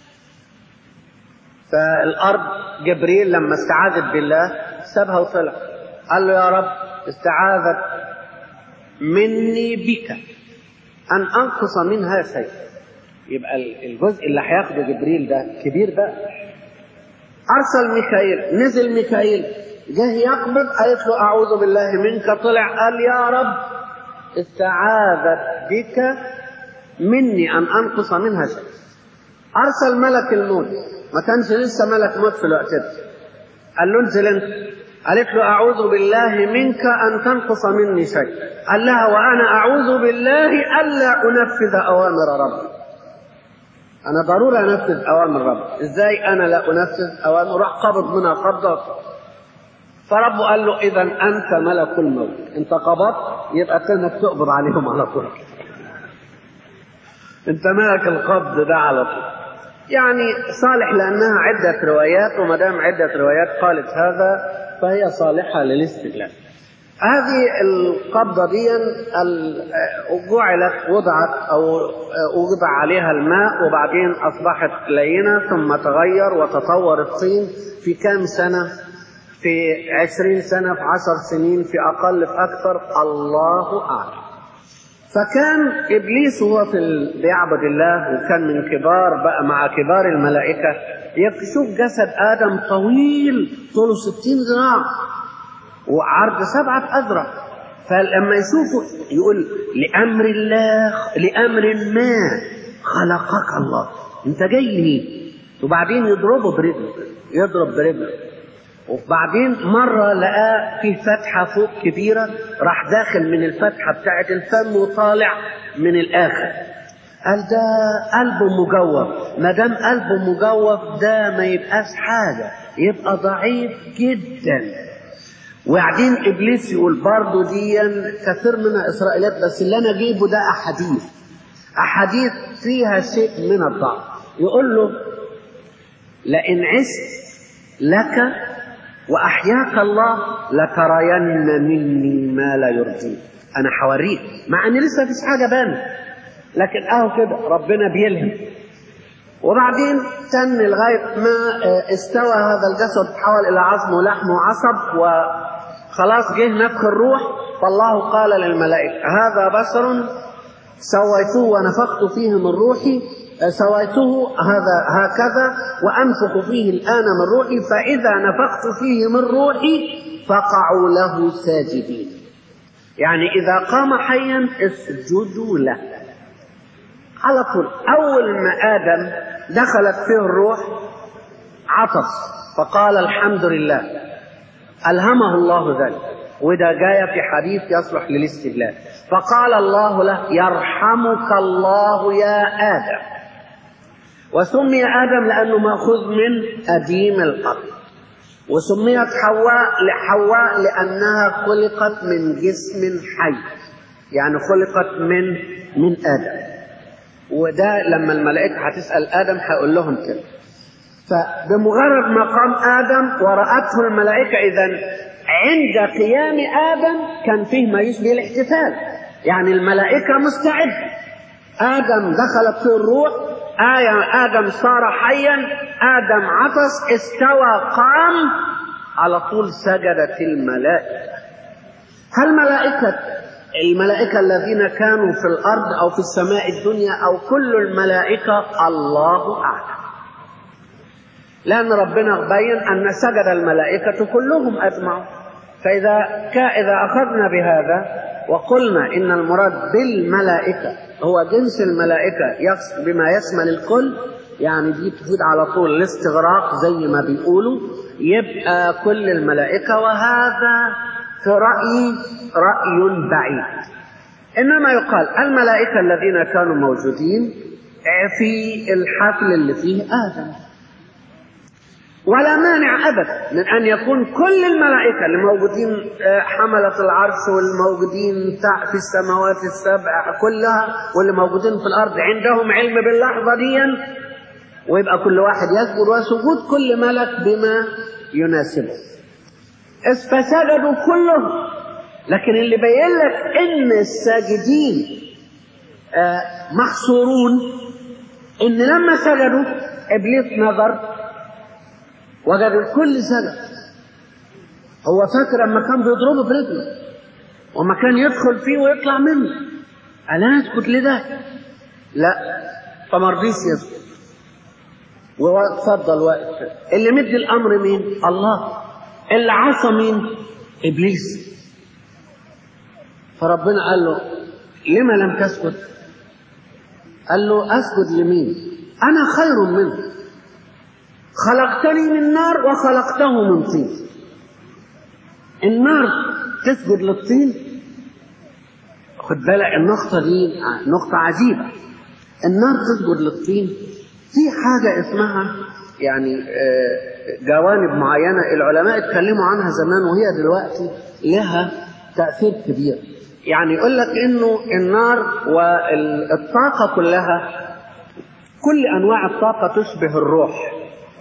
فالارض جبريل لما استعاذت بالله سابها وطلع قال له يا رب استعاذت مني بك ان انقص منها شيء يبقى الجزء اللي هياخده جبريل ده كبير بقى ارسل ميكائيل نزل ميكائيل جه يقبض قالت له أعوذ بالله منك طلع قال يا رب استعاذت بك مني أن أنقص منها شيء أرسل ملك الموت ما كانش لسه ملك موت في الوقت ده قال له انزل انت قالت له أعوذ بالله منك أن تنقص مني شيء قال لها وأنا أعوذ بالله ألا أنفذ أوامر ربي أنا ضروري أنفذ أوامر ربي إزاي أنا لا أنفذ أوامر راح قبض منها قبضة فربه قال له اذا انت ملك الموت انت قبضت يبقى كانك تقبض عليهم على طول انت ملك القبض ده على طول يعني صالح لانها عده روايات وما دام عده روايات قالت هذا فهي صالحه للاستدلال هذه القبضة دي جعلت وضعت أو وضع عليها الماء وبعدين أصبحت لينة ثم تغير وتطور الطين في كام سنة في عشرين سنة في عشر سنين في أقل في أكثر الله أعلم فكان إبليس هو في ال... بيعبد الله وكان من كبار بقى مع كبار الملائكة يشوف جسد آدم طويل طوله ستين ذراع وعرض سبعة أذرع فلما يشوفه يقول لأمر الله لأمر ما خلقك الله أنت جاي ليه وبعدين يضربه برجله يضرب برجله وبعدين مرة لقاه في فتحة فوق كبيرة راح داخل من الفتحة بتاعت الفم وطالع من الآخر قال ده قلبه مجوف ما دام قلبه مجوف ده ما يبقاش حاجة يبقى ضعيف جدا وبعدين ابليس يقول برضه دي كثير منها اسرائيليات بس اللي انا جايبه ده احاديث احاديث فيها شيء من الضعف يقول له لئن عشت لك وأحياك الله لترين مني ما لا يرضيك أنا حوريك مع أن لسه فيش حاجة بانت لكن أهو كده ربنا بيلهم وبعدين تن لغاية ما استوى هذا الجسد تحول إلى عظم ولحم وعصب وخلاص جه نفخ الروح فالله قال للملائكة هذا بشر سويته ونفخت فيه من روحي سويته هذا هكذا وأنفخ فيه الآن من روحي فإذا نفخت فيه من روحي فقعوا له ساجدين يعني إذا قام حيا اسجدوا له على طول أول ما آدم دخلت فيه الروح عطس فقال الحمد لله ألهمه الله ذلك وده جاية في حديث يصلح للاستدلال فقال الله له يرحمك الله يا آدم وسمي آدم لأنه مأخوذ من أديم الأرض وسميت حواء لحواء لأنها خلقت من جسم حي يعني خلقت من من آدم وده لما الملائكة هتسأل آدم هيقول لهم كده فبمجرد ما قام آدم ورأته الملائكة إذا عند قيام آدم كان فيه ما يشبه الاحتفال يعني الملائكة مستعدة آدم دخلت فيه الروح آية آدم صار حيا آدم عطس استوى قام على طول سجدت الملائكة هل ملائكة الملائكة الذين كانوا في الأرض أو في السماء الدنيا أو كل الملائكة الله أعلم لأن ربنا بين أن سجد الملائكة كلهم أجمعون فإذا إذا أخذنا بهذا وقلنا إن المراد بالملائكة هو جنس الملائكة يقصد بما يشمل الكل يعني دي تفيد على طول الاستغراق زي ما بيقولوا يبقى كل الملائكة وهذا في رأيي رأي بعيد إنما يقال الملائكة الذين كانوا موجودين في الحفل اللي فيه آدم ولا مانع ابدا من ان يكون كل الملائكه اللي موجودين حمله العرش والموجودين في السماوات السبع كلها واللي موجودين في الارض عندهم علم باللحظه دي ويبقى كل واحد يسجد وسجود كل ملك بما يناسبه فسجدوا كلهم لكن اللي بين لك ان الساجدين محصورون ان لما سجدوا ابليس نظر وجد الكل سجد هو فاكر اما كان بيضربه برجله وما كان يدخل فيه ويطلع منه انا اسكت لده لا فما رضيش يسكت واتفضل واقف اللي مدي الامر مين الله اللي عصى مين ابليس فربنا قال له لما لم تسكت قال له اسجد لمين انا خير منه خلقتني من نار وخلقته من طين النار تسجد للطين خد بالك النقطة دي نقطة عجيبة النار تسجد للطين في حاجة اسمها يعني جوانب معينة العلماء اتكلموا عنها زمان وهي دلوقتي لها تأثير كبير يعني يقول لك انه النار والطاقة كلها كل انواع الطاقة تشبه الروح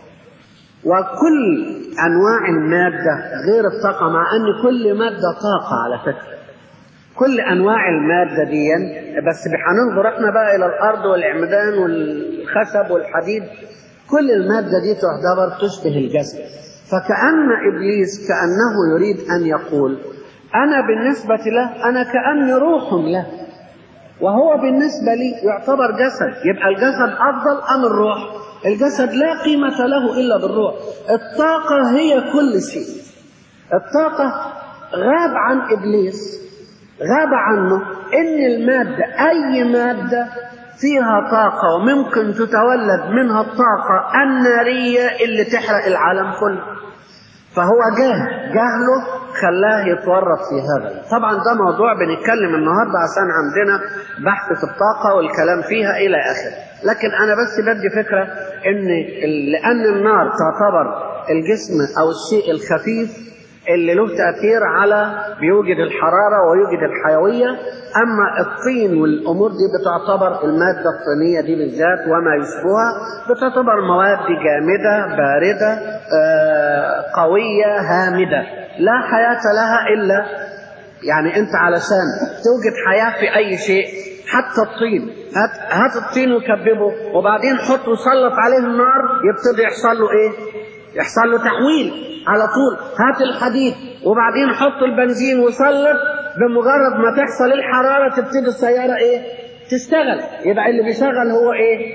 وكل انواع الماده غير الطاقه مع ان كل ماده طاقه على فكره كل انواع الماده دي بس هننظر احنا بقى الى الارض والعمدان والخشب والحديد كل الماده دي تعتبر تشبه الجسد فكأن ابليس كأنه يريد ان يقول انا بالنسبه له انا كأني روح له وهو بالنسبه لي يعتبر جسد يبقى الجسد افضل ام الروح الجسد لا قيمة له إلا بالروح الطاقة هي كل شيء الطاقة غاب عن إبليس غاب عنه إن المادة أي مادة فيها طاقة وممكن تتولد منها الطاقة النارية اللي تحرق العالم كله فهو جاهل جهله خلاه يتورط في هذا طبعا ده موضوع بنتكلم النهارده عشان عندنا بحث في الطاقه والكلام فيها الى اخره لكن انا بس بدي فكره ان لان النار تعتبر الجسم او الشيء الخفيف اللي له تاثير على بيوجد الحراره ويوجد الحيويه اما الطين والامور دي بتعتبر الماده الطينيه دي بالذات وما يشبهها بتعتبر مواد جامده بارده آه قويه هامده لا حياه لها الا يعني انت علشان توجد حياه في اي شيء حتى الطين هات, هات الطين وكببه وبعدين حط وسلط عليه النار يبتدي يحصل له ايه يحصل له تحويل على طول هات الحديد وبعدين حط البنزين وسلط بمجرد ما تحصل الحراره تبتدي السياره ايه تشتغل يبقى اللي بيشغل هو ايه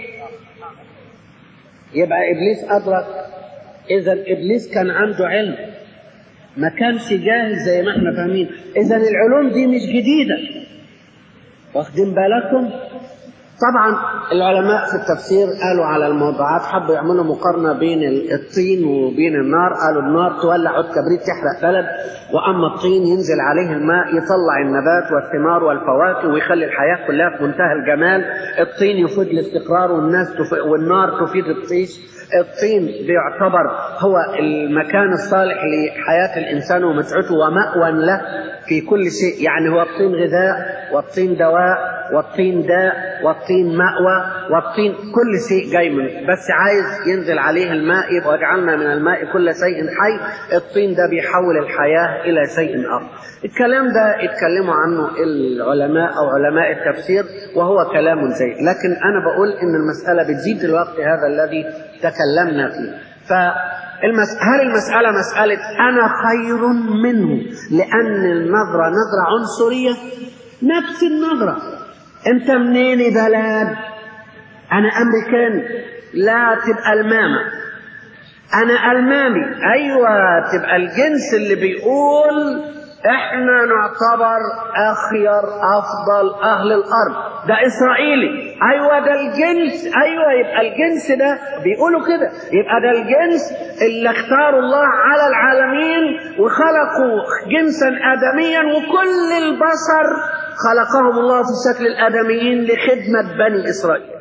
يبقى ابليس ادرك اذا ابليس كان عنده علم ما كانش جاهز زي ما احنا فاهمين اذا العلوم دي مش جديده واخدين بالكم طبعا العلماء في التفسير قالوا على الموضوعات حبوا يعملوا مقارنة بين الطين وبين النار قالوا النار تولع عود كبريت تحرق بلد وأما الطين ينزل عليه الماء يطلع النبات والثمار والفواكه ويخلي الحياة كلها في منتهى الجمال الطين يفيد الاستقرار والناس تفيد والنار تفيد الطيش الطين بيعتبر هو المكان الصالح لحياة الإنسان ومتعته ومأوى له في كل شيء يعني هو الطين غذاء والطين دواء والطين داء والطين مأوى والطين كل شيء جاي منه بس عايز ينزل عليه الماء يبقى وجعلنا من الماء كل شيء حي الطين ده بيحول الحياة إلى شيء آخر الكلام ده اتكلموا عنه العلماء أو علماء التفسير وهو كلام جيد لكن أنا بقول إن المسألة بتزيد الوقت هذا الذي تكلمنا فيه فالمس... هل المسألة مسألة أنا خير منه لأن النظرة نظرة عنصرية نفس النظرة أنت منين بلد أنا أمريكاني لا تبقى المامة أنا ألماني أيوة تبقى الجنس اللي بيقول احنا نعتبر اخير افضل اهل الارض ده اسرائيلي ايوه ده الجنس ايوه يبقى الجنس ده بيقولوا كده يبقى ده الجنس اللي اختاروا الله على العالمين وخلقوا جنسا ادميا وكل البشر خلقهم الله في شكل الادميين لخدمه بني اسرائيل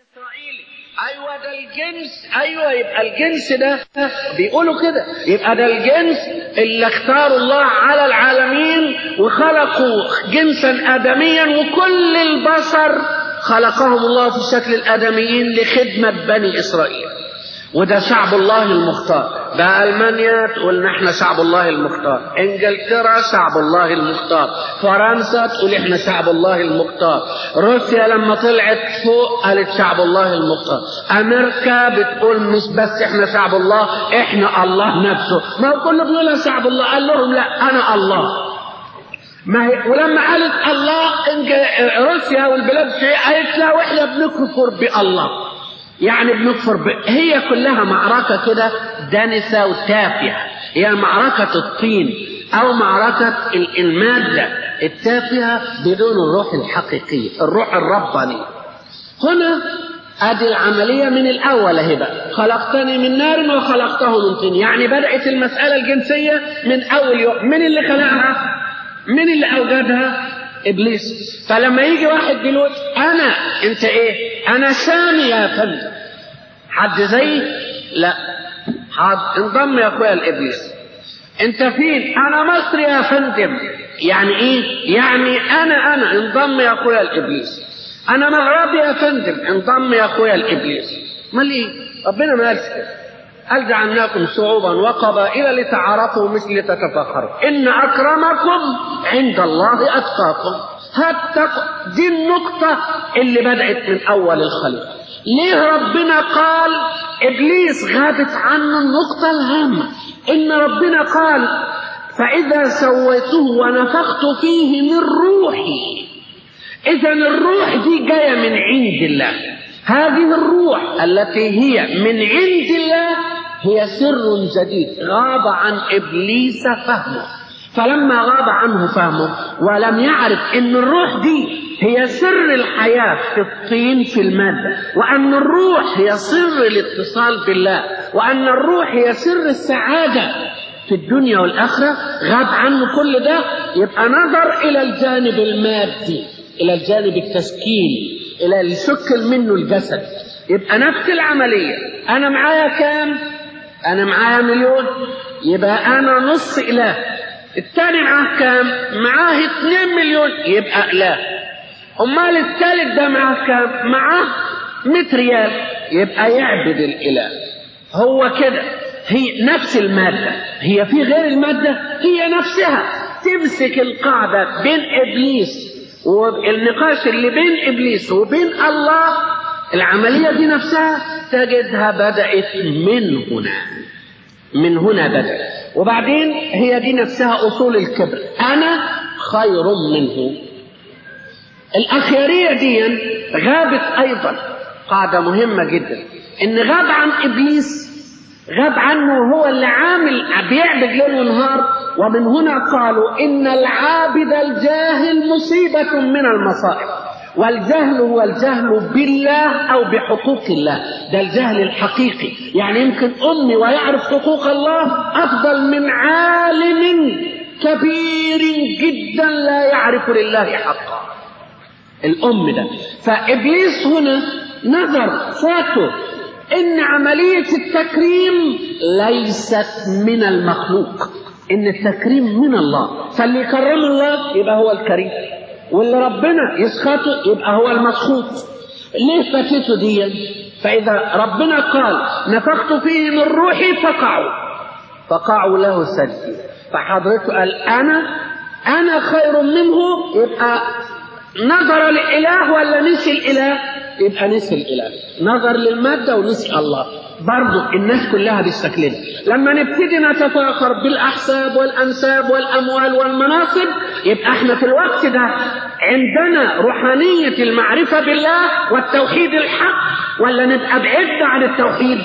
ايوه ده الجنس ايوه يبقى الجنس ده بيقولوا كده يبقى ده الجنس اللي اختاروا الله على العالمين وخلقوا جنسا ادميا وكل البشر خلقهم الله في شكل الادميين لخدمه بني اسرائيل وده شعب الله المختار ده ألمانيا تقول نحن شعب الله المختار إنجلترا شعب الله المختار فرنسا تقول إحنا شعب الله المختار روسيا لما طلعت فوق قالت شعب الله المختار أمريكا بتقول مش بس إحنا شعب الله إحنا الله نفسه ما هو كله بيقولها شعب الله قال لهم لا أنا الله ما هي ولما قالت الله روسيا والبلاد في قالت لا واحنا بنكفر بالله يعني بنكفر ب... هي كلها معركة كده دنسة وتافهة هي معركة الطين أو معركة المادة التافهة بدون الروح الحقيقية الروح الرباني هنا ادي العملية من الأول اهي بقى خلقتني من نار وخلقته من طين يعني بدأت المسألة الجنسية من أول يوم من اللي خلقها من اللي أوجدها ابليس فلما يجي واحد دلوقتي انا انت ايه انا سامي يا فندم حد زي لا حد انضم يا اخويا الابليس انت فين انا مصري يا فندم يعني ايه يعني انا انا انضم يا اخويا الابليس انا مغربي يا فندم انضم يا اخويا الابليس امال ايه ربنا ما قالش كده قال جعلناكم شعوبا وقبائل لتعارفوا مش لتتفاخروا ان اكرمكم عند الله اتقاكم هاتقوا دي النقطة اللي بدأت من أول الخليقة ليه ربنا قال إبليس غابت عنه النقطة الهامة إن ربنا قال فإذا سويته ونفخت فيه من روحي إذا الروح دي جاية من عند الله هذه الروح التي هي من عند الله هي سر جديد غاب عن ابليس فهمه فلما غاب عنه فهمه ولم يعرف ان الروح دي هي سر الحياه في الطين في الماده وان الروح هي سر الاتصال بالله وان الروح هي سر السعاده في الدنيا والاخره غاب عنه كل ده يبقى نظر الى الجانب المادي الى الجانب التشكيلي الى اللي شكل منه الجسد يبقى نفس العمليه انا معايا كام انا معايا مليون يبقى انا نص اله الثاني معاه كام معاه اتنين مليون يبقى اله امال الثالث ده معاه كام معاه 100 ريال يبقى يعبد الاله هو كده هي نفس المادة هي في غير المادة هي نفسها تمسك القاعدة بين إبليس والنقاش اللي بين ابليس وبين الله العمليه دي نفسها تجدها بدات من هنا من هنا بدات وبعدين هي دي نفسها اصول الكبر انا خير منه الاخيريه دي غابت ايضا قاعده مهمه جدا ان غاب عن ابليس غاب عنه هو اللي عامل بيعبد ليل ونهار ومن هنا قالوا ان العابد الجاهل مصيبه من المصائب والجهل هو الجهل بالله او بحقوق الله ده الجهل الحقيقي يعني يمكن امي ويعرف حقوق الله افضل من عالم كبير جدا لا يعرف لله حقا الام ده فابليس هنا نظر فاته ان عمليه التكريم ليست من المخلوق ان التكريم من الله فاللي يكرم الله يبقى هو الكريم واللي ربنا يسخطه يبقى هو المسخوط ليه فاتته دي فاذا ربنا قال نفخت فيه من روحي فقعوا فقعوا له سجدي فحضرته قال انا انا خير منه يبقى نظر للاله ولا نسي الاله يبقى نسي الاله نظر للماده ونسي الله برضه الناس كلها بالشكل ده لما نبتدي نتفاخر بالاحساب والانساب والاموال والمناصب يبقى احنا في الوقت ده عندنا روحانيه المعرفه بالله والتوحيد الحق ولا نبقى بعدنا عن التوحيد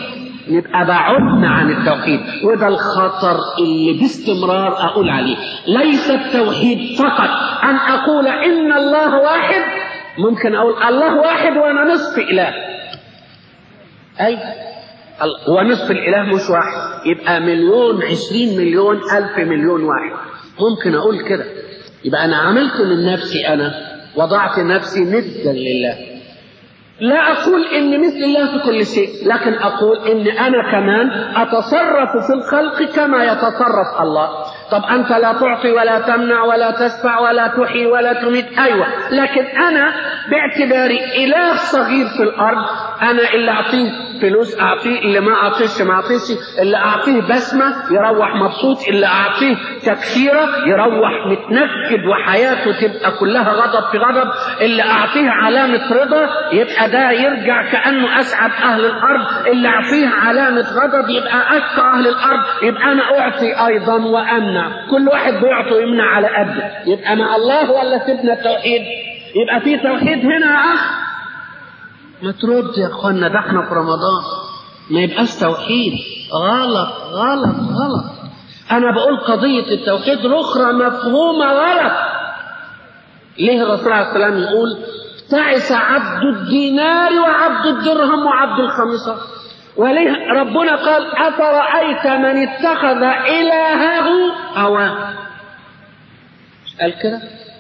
نبقى بعدنا عن التوحيد وده الخطر اللي باستمرار أقول عليه ليس التوحيد فقط أن أقول إن الله واحد ممكن أقول الله واحد وأنا نصف إله أي هو نصف الإله مش واحد يبقى مليون عشرين مليون ألف مليون واحد ممكن أقول كده يبقى أنا عملت من نفسي أنا وضعت نفسي ندا لله لا أقول إن مثل الله في كل شيء لكن أقول إن أنا كمان أتصرف في الخلق كما يتصرف الله طب أنت لا تعطي ولا تمنع ولا تشفع ولا تحيي ولا تميت أيوة لكن أنا باعتباري إله صغير في الأرض أنا اللي أعطيه فلوس أعطيه اللي ما أعطيش ما أعطيش اللي أعطيه بسمة يروح مبسوط اللي أعطيه تكسيرة يروح متنكد وحياته تبقى كلها غضب في غضب اللي أعطيه علامة رضا يبقى ده يرجع كأنه أسعد أهل الأرض اللي أعطيه علامة غضب يبقى أشقى أهل الأرض يبقى أنا أعطي أيضا وأمنع كل واحد بيعطي ويمنع على قده يبقى مع الله ولا سيبنا التوحيد يبقى في توحيد هنا يا أخ ما ترد يا اخوانا ده احنا في رمضان ما يبقاش توحيد غلط غلط غلط انا بقول قضية التوحيد الاخرى مفهومة غلط ليه الرسول عليه السلام يقول تعس عبد الدينار وعبد الدرهم وعبد الخميصة وليه ربنا قال أفرأيت من اتخذ إلهه هواه قال كده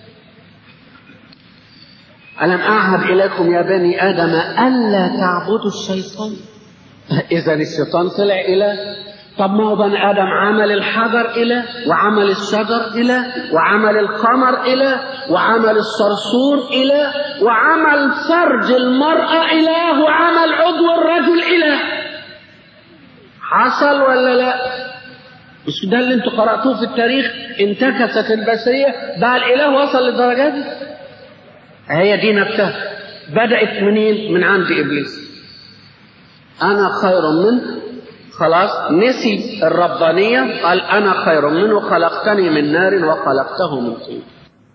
ألم أعهد إليكم يا بني آدم ألا تعبدوا الشيطان إذا الشيطان طلع إله طب ما هو بني آدم عمل الحجر إله وعمل الشجر إله وعمل القمر إله وعمل الصرصور إله وعمل فرج المرأة إله وعمل عضو الرجل إله حصل ولا لا مش ده اللي انتوا قرأتوه في التاريخ انتكست البشرية بقى الإله وصل للدرجة دي هي دي نفسها بدأت منين؟ من عند إبليس أنا خير منه خلاص نسي الربانية قال أنا خير منه خلقتني من نار وخلقته من طين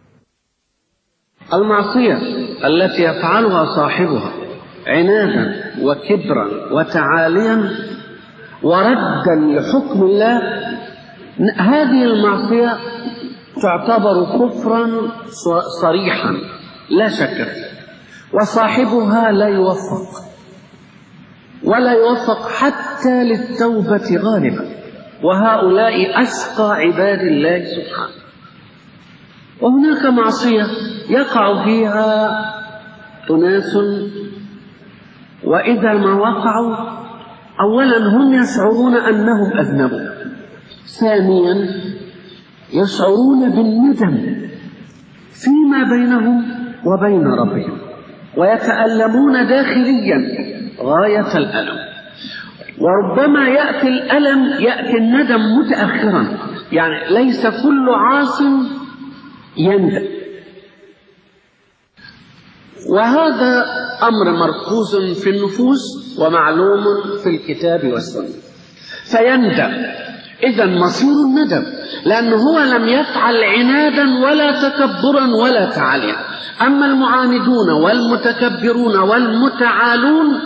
المعصية التي يفعلها صاحبها عنادا وكبرا وتعاليا وردا لحكم الله هذه المعصية تعتبر كفرا صريحا لا شك فيه وصاحبها لا يوفق ولا يوفق حتى للتوبة غالبا وهؤلاء أشقى عباد الله سبحانه وهناك معصية يقع فيها أناس وإذا ما وقعوا أولا هم يشعرون أنهم أذنبوا ثانيا يشعرون بالندم فيما بينهم وبين ربهم ويتألمون داخليا غاية الألم وربما يأتي الألم يأتي الندم متأخرا يعني ليس كل عاص يندم وهذا أمر مركوز في النفوس ومعلوم في الكتاب والسنة فيندم إذا مصير الندم لأنه هو لم يفعل عنادا ولا تكبرا ولا تعاليا أما المعاندون والمتكبرون والمتعالون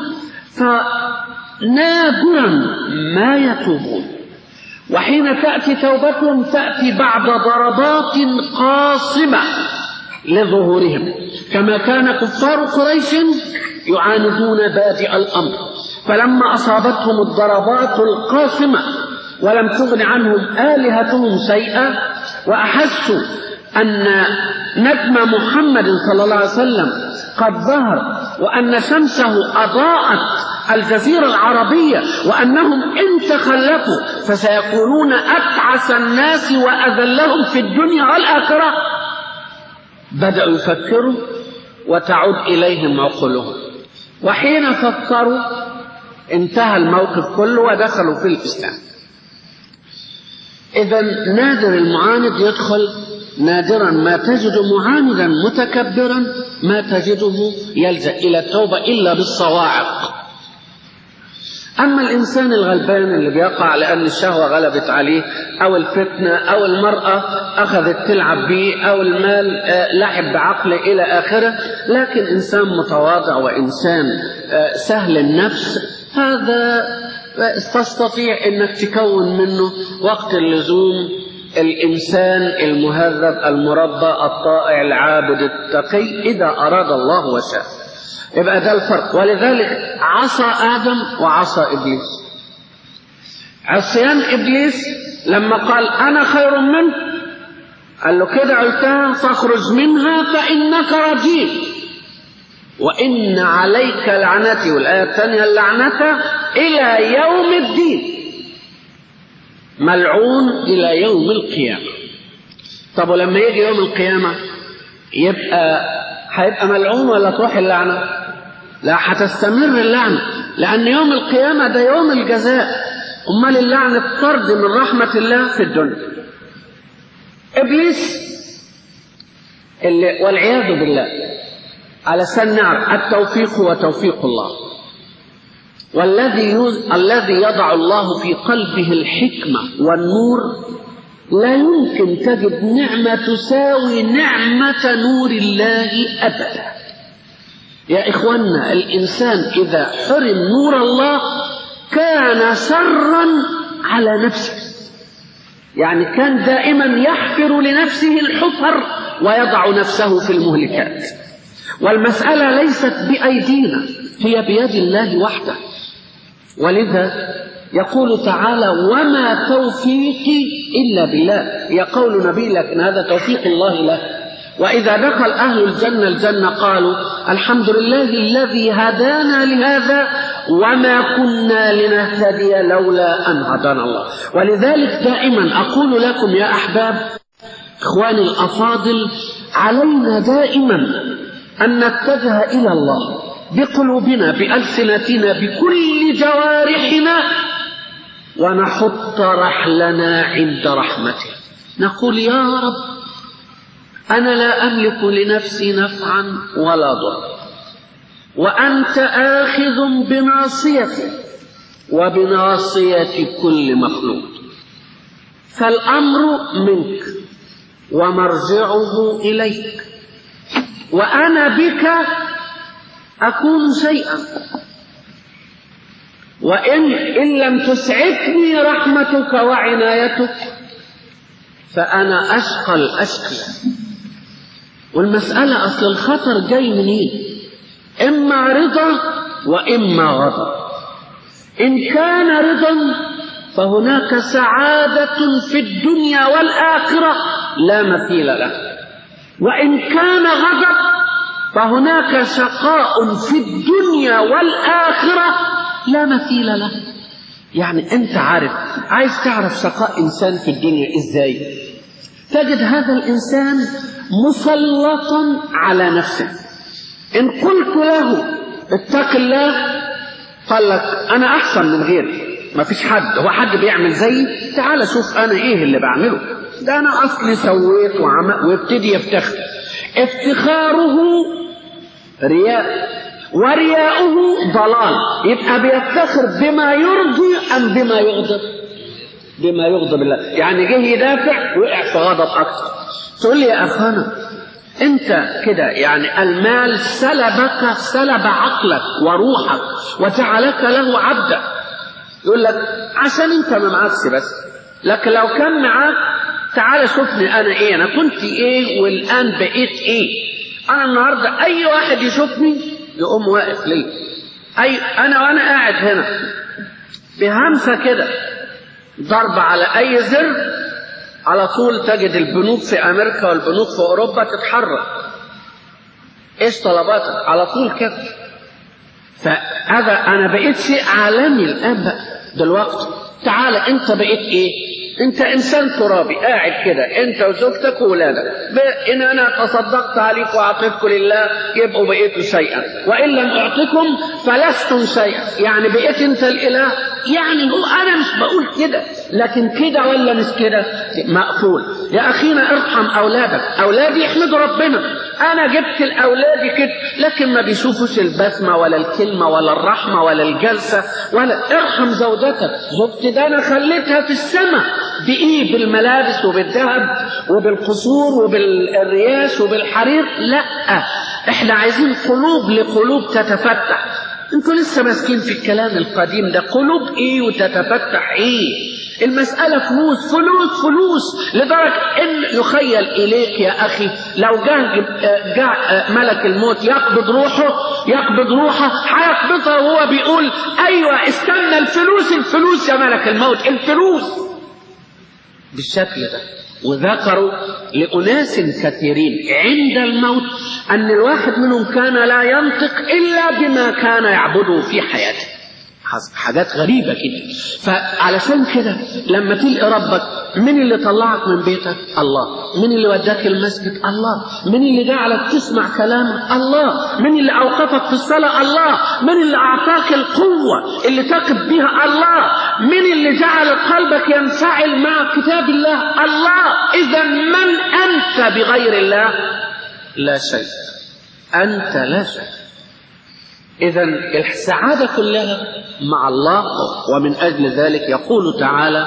فنادرا ما يتوبون وحين تأتي توبتهم تأتي بعد ضربات قاصمة لظهورهم كما كان كفار قريش يعاندون بادئ الأمر فلما أصابتهم الضربات القاصمة ولم تغن عنهم آلهتهم شيئا وأحسوا أن نجم محمد صلى الله عليه وسلم قد ظهر وأن شمسه أضاءت الجزيرة العربية وأنهم إن تخلفوا فسيكونون أبعث الناس وأذلهم في الدنيا والآخرة بدأوا يفكروا وتعود إليهم عقولهم وحين فكروا انتهى الموقف كله ودخلوا في الإسلام إذا نادر المعاند يدخل نادرا ما تجد معاندا متكبرا ما تجده يلجأ إلى التوبة إلا بالصواعق أما الإنسان الغلبان اللي بيقع لأن الشهوة غلبت عليه أو الفتنة أو المرأة أخذت تلعب به أو المال لعب بعقله إلى آخره لكن إنسان متواضع وإنسان سهل النفس هذا تستطيع انك تكون منه وقت اللزوم الانسان المهذب المربى الطائع العابد التقي اذا اراد الله وشاء يبقى ده الفرق ولذلك عصى ادم وعصى ابليس عصيان ابليس لما قال انا خير منه قال له كده قلتها فاخرج منها فانك رجيم وان عليك لعنتي والايه الثانيه اللعنه الى يوم الدين ملعون الى يوم القيامه طب ولما يجي يوم القيامه يبقى هيبقى ملعون ولا تروح اللعنه لا هتستمر اللعنه لان يوم القيامه ده يوم الجزاء امال اللعنه طرد من رحمه الله في الدنيا ابليس اللي والعياذ بالله علشان نعرف التوفيق هو توفيق الله والذي يز... الذي يضع الله في قلبه الحكمة والنور لا يمكن تجد نعمة تساوي نعمة نور الله أبدا يا إخوانا الإنسان إذا حرم نور الله كان شرا على نفسه يعني كان دائما يحفر لنفسه الحفر ويضع نفسه في المهلكات والمسألة ليست بأيدينا هي بيد الله وحده ولذا يقول تعالى وما توفيقي إلا بالله هي قول نبي لكن هذا توفيق الله له وإذا دخل أهل الجنة الجنة قالوا الحمد لله الذي هدانا لهذا وما كنا لنهتدي لولا أن هدانا الله ولذلك دائما أقول لكم يا أحباب إخواني الأفاضل علينا دائما أن نتجه إلى الله بقلوبنا بألسنتنا بكل جوارحنا ونحط رحلنا عند رحمته نقول يا رب أنا لا أملك لنفسي نفعا ولا ضرا وأنت آخذ بناصيتي وبناصية كل مخلوق فالأمر منك ومرجعه إليك وأنا بك أكون شيئا وإن إن لم تسعفني رحمتك وعنايتك فأنا أشقى الأشقياء والمسألة أصل الخطر جاي منين إما رضا وإما غضب إن كان رضا فهناك سعادة في الدنيا والآخرة لا مثيل له وإن كان غضب فهناك شقاء في الدنيا والآخرة لا مثيل له يعني أنت عارف عايز تعرف شقاء إنسان في الدنيا إزاي تجد هذا الإنسان مسلطا على نفسه إن قلت له اتق الله قال لك أنا أحسن من غيري ما فيش حد هو حد بيعمل زيي تعال شوف أنا إيه اللي بعمله ده أنا أصلي سويت وعمل ويبتدي يفتخر افتخاره رياء ورياؤه ضلال يبقى بيفتخر بما يرضي أم بما يغضب بما يغضب الله يعني جه يدافع وقع في غضب أكثر تقول لي يا أخانا أنت كده يعني المال سلبك سلب عقلك وروحك وجعلك له عبدا يقول لك عشان أنت ما معكش بس لكن لو كان معاك تعال شوفني أنا إيه أنا كنت إيه والآن بقيت إيه أنا النهاردة أي واحد يشوفني يقوم واقف لي أي أنا وأنا قاعد هنا بهمسة كده ضرب على أي زر على طول تجد البنوك في أمريكا والبنوك في أوروبا تتحرك إيش طلباتك على طول كده فهذا أنا بقيت شيء عالمي الآن بقى دلوقتي تعال أنت بقيت إيه انت انسان ترابي قاعد كده انت وزوجتك وولادك ان انا تصدقت عليك واعطيتكم لله يبقوا بقيتوا شيئا وان لم اعطكم فلستم شيئا يعني بقيت انت الاله يعني هو انا مش بقول كده لكن كده ولا مش كده مقفول يا اخينا ارحم اولادك اولادي يحمدوا ربنا انا جبت الاولاد كده لكن ما بيشوفوش البسمه ولا الكلمه ولا الرحمه ولا الجلسه ولا ارحم زوجتك زوجتي ده انا خليتها في السماء بايه بالملابس وبالذهب وبالقصور وبالرياش وبالحرير لا احنا عايزين قلوب لقلوب تتفتح انتوا لسه ماسكين في الكلام القديم ده قلوب ايه وتتفتح ايه المسألة فلوس فلوس فلوس لدرجة ان يخيل اليك يا اخي لو جاء جاء ملك الموت يقبض روحه يقبض روحه هيقبضها وهو بيقول ايوه استنى الفلوس الفلوس يا ملك الموت الفلوس بالشكل ده وذكروا لأناس كثيرين عند الموت أن الواحد منهم كان لا ينطق إلا بما كان يعبده في حياته حاجات غريبة كده فعلشان كده لما تلقي ربك من اللي طلعك من بيتك الله من اللي وداك المسجد الله من اللي جعلك تسمع كلامه الله من اللي أوقفك في الصلاة الله من اللي أعطاك القوة اللي تقف بها الله من اللي جعل قلبك ينفعل مع كتاب الله الله إذا من أنت بغير الله لا شيء أنت لا شيء إذا السعادة كلها مع الله ومن أجل ذلك يقول تعالى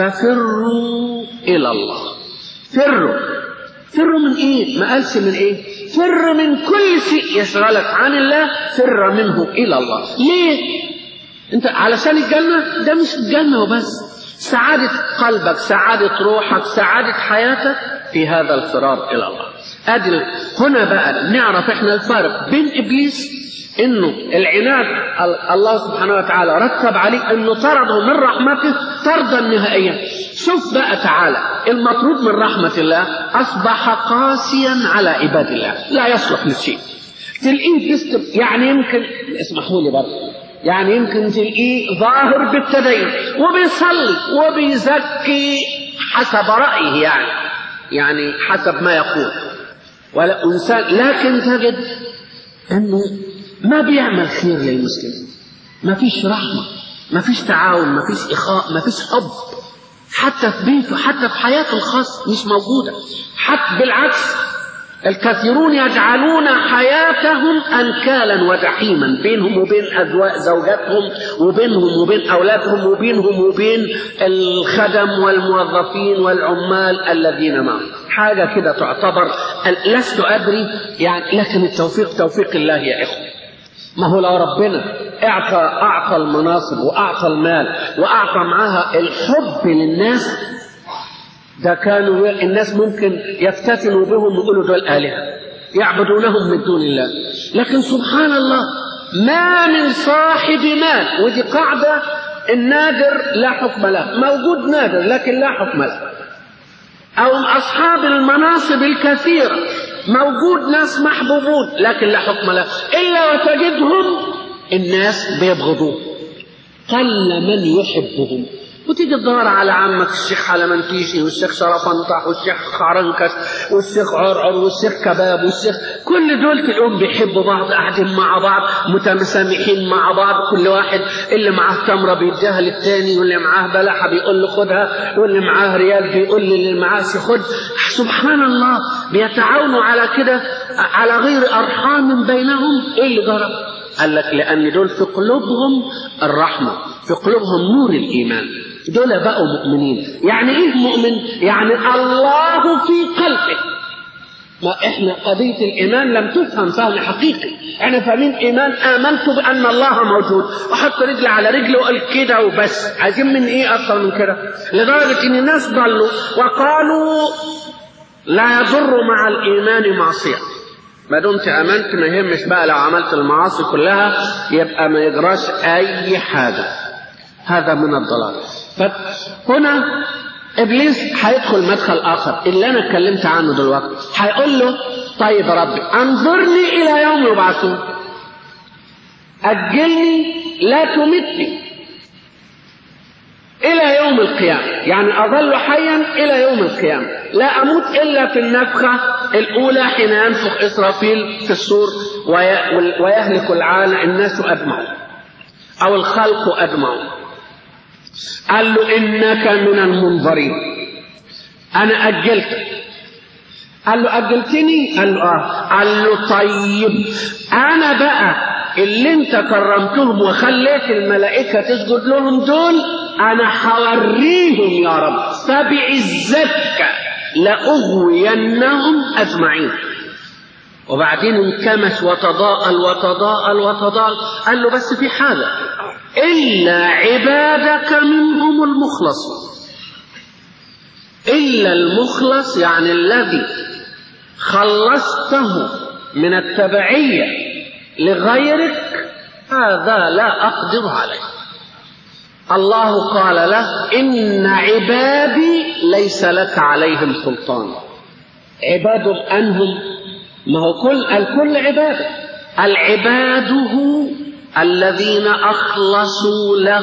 ففروا إلى الله فروا فروا من إيه؟ ما قالش من إيه؟ فر من كل شيء يشغلك عن الله فر منه إلى الله ليه؟ أنت علشان الجنة ده مش الجنة وبس سعادة قلبك سعادة روحك سعادة حياتك في هذا الفرار إلى الله أدل هنا بقى نعرف إحنا الفرق بين إبليس انه العناد الله سبحانه وتعالى رتب عليه انه طرده من رحمته طردا نهائيا شوف بقى تعالى المطرود من رحمة الله اصبح قاسيا على عباد الله لا يصلح لشيء تلاقيه بيستب يعني يمكن اسمحوا لي برضه يعني يمكن تلاقيه ظاهر بالتدين وبيصلي وبيزكي حسب رأيه يعني يعني حسب ما يقول ولا إنسان لكن تجد أنه ما بيعمل خير للمسلمين ما فيش رحمة ما فيش تعاون ما فيش إخاء ما فيش حب حتى في بيته حتى في حياته الخاصة مش موجودة حتى بالعكس الكثيرون يجعلون حياتهم أنكالا وجحيما بينهم وبين أزواج زوجاتهم وبينهم وبين أولادهم وبينهم وبين الخدم والموظفين والعمال الذين معهم حاجة كده تعتبر لست أدري يعني لكن التوفيق توفيق الله يا إخوة ما هو لو ربنا اعطى اعطى المناصب واعطى المال واعطى معاها الحب للناس ده كانوا الناس ممكن يفتتنوا بهم ويقولوا دول آلهة يعبدونهم من دون الله لكن سبحان الله ما من صاحب مال ودي قاعدة النادر لا حكم له موجود نادر لكن لا حكم له أو أصحاب المناصب الكثيرة موجود ناس محبوبون لكن لا حكم له إلا وتجدهم الناس بيبغضوه قل من يحبهم وتيجي تدور على عمك الشيخ على منتيشي والشيخ شرف انطح والشيخ خرنكش والشيخ عرعر والشيخ كباب والشيخ كل دول تلاقيهم بيحبوا بعض قاعدين مع بعض متسامحين مع بعض كل واحد اللي معاه تمره بيديها للتاني واللي معاه بلحه بيقول له خدها واللي معاه ريال بيقول للي معاه خد سبحان الله بيتعاونوا على كده على غير ارحام بينهم ايه اللي جرى؟ قال لك لان دول في قلوبهم الرحمه في قلوبهم نور الايمان دول بقوا مؤمنين يعني ايه مؤمن يعني الله في قلبه ما احنا قضية الإيمان لم تفهم فهم حقيقي احنا فاهمين إيمان آمنت بأن الله موجود وحط رجل على رجل وقال كده وبس عايزين من إيه أكثر من كده لدرجة إن الناس ضلوا وقالوا لا يضر مع الإيمان معصية ما دمت امنت ما يهمش بقى لو عملت المعاصي كلها يبقى ما يجراش اي حاجه هذا من الضلال فهنا ابليس هيدخل مدخل اخر اللي انا اتكلمت عنه دلوقتي هيقول له طيب يا ربي انظرني الى يوم يبعثون اجلني لا تمتني إلى يوم القيامة يعني أظل حيا إلى يوم القيامة لا أموت إلا في النفخة الأولى حين ينفخ إسرافيل في السور ويهلك العالم الناس أجمعون أو الخلق أجمعون قال له إنك من المنظرين أنا أجلتك قال له أجلتني قال له آه قال له طيب أنا بقى اللي انت كرمتهم وخليت الملائكة تسجد لهم دول انا حوريهم يا رب فبعزتك لأغوينهم أجمعين وبعدين انكمش وتضاءل وتضاءل وتضاءل قال له بس في حاجة إلا عبادك منهم المخلصون إلا المخلص يعني الذي خلصته من التبعية لغيرك هذا لا أقدر عليه الله قال له إن عبادي ليس لك عليهم سلطان عباد أنهم ما هو كل الكل عباده العباده الذين أخلصوا له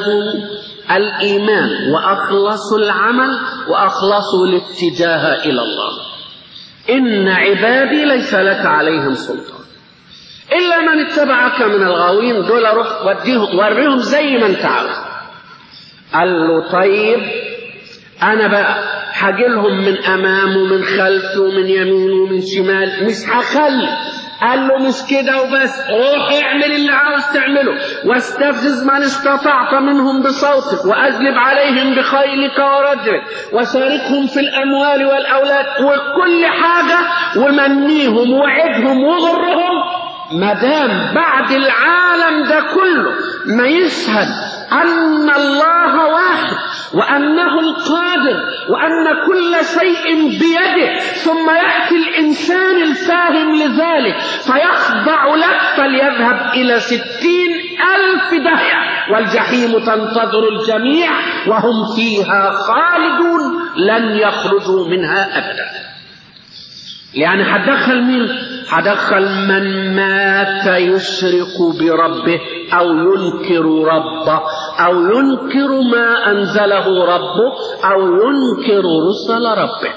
الإيمان وأخلصوا العمل وأخلصوا الاتجاه إلى الله إن عبادي ليس لك عليهم سلطان إلا من اتبعك من الغاوين دول روح وديهم وريهم زي ما أنت عاوز قال له طيب أنا بقى هجيلهم من أمامه ومن خلفه ومن يمينه ومن شمال مش هخلي قال له مش كده وبس روح اعمل اللي عاوز تعمله واستفزز من استطعت منهم بصوتك واجلب عليهم بخيلك ورجلك وشاركهم في الاموال والاولاد وكل حاجه ومنيهم وعدهم وغرهم ما دام بعد العالم ده كله ما يشهد أن الله واحد وأنه القادر وأن كل شيء بيده ثم يأتي الإنسان الفاهم لذلك فيخضع لك فليذهب إلى ستين ألف دهية والجحيم تنتظر الجميع وهم فيها خالدون لن يخرجوا منها أبدا يعني هتدخل مين هدخل من مات يشرك بربه او ينكر ربه او ينكر ما انزله ربه او ينكر رسل ربه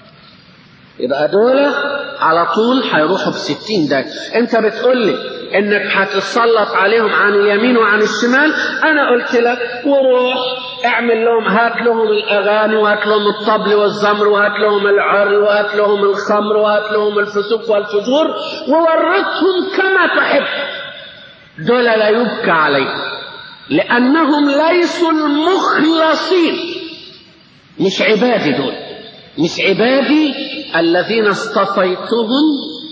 يبقى دول على طول هيروحوا بستين ده انت بتقول لي انك هتسلط عليهم عن اليمين وعن الشمال انا قلت لك وروح اعمل لهم هات لهم الاغاني وهات لهم الطبل والزمر وهات لهم العر وهات لهم الخمر وهات لهم الفسوق والفجور وورثهم كما تحب دول لا يبكى عليهم لانهم ليسوا المخلصين مش عبادي دول مش عبادي الذين اصطفيتهم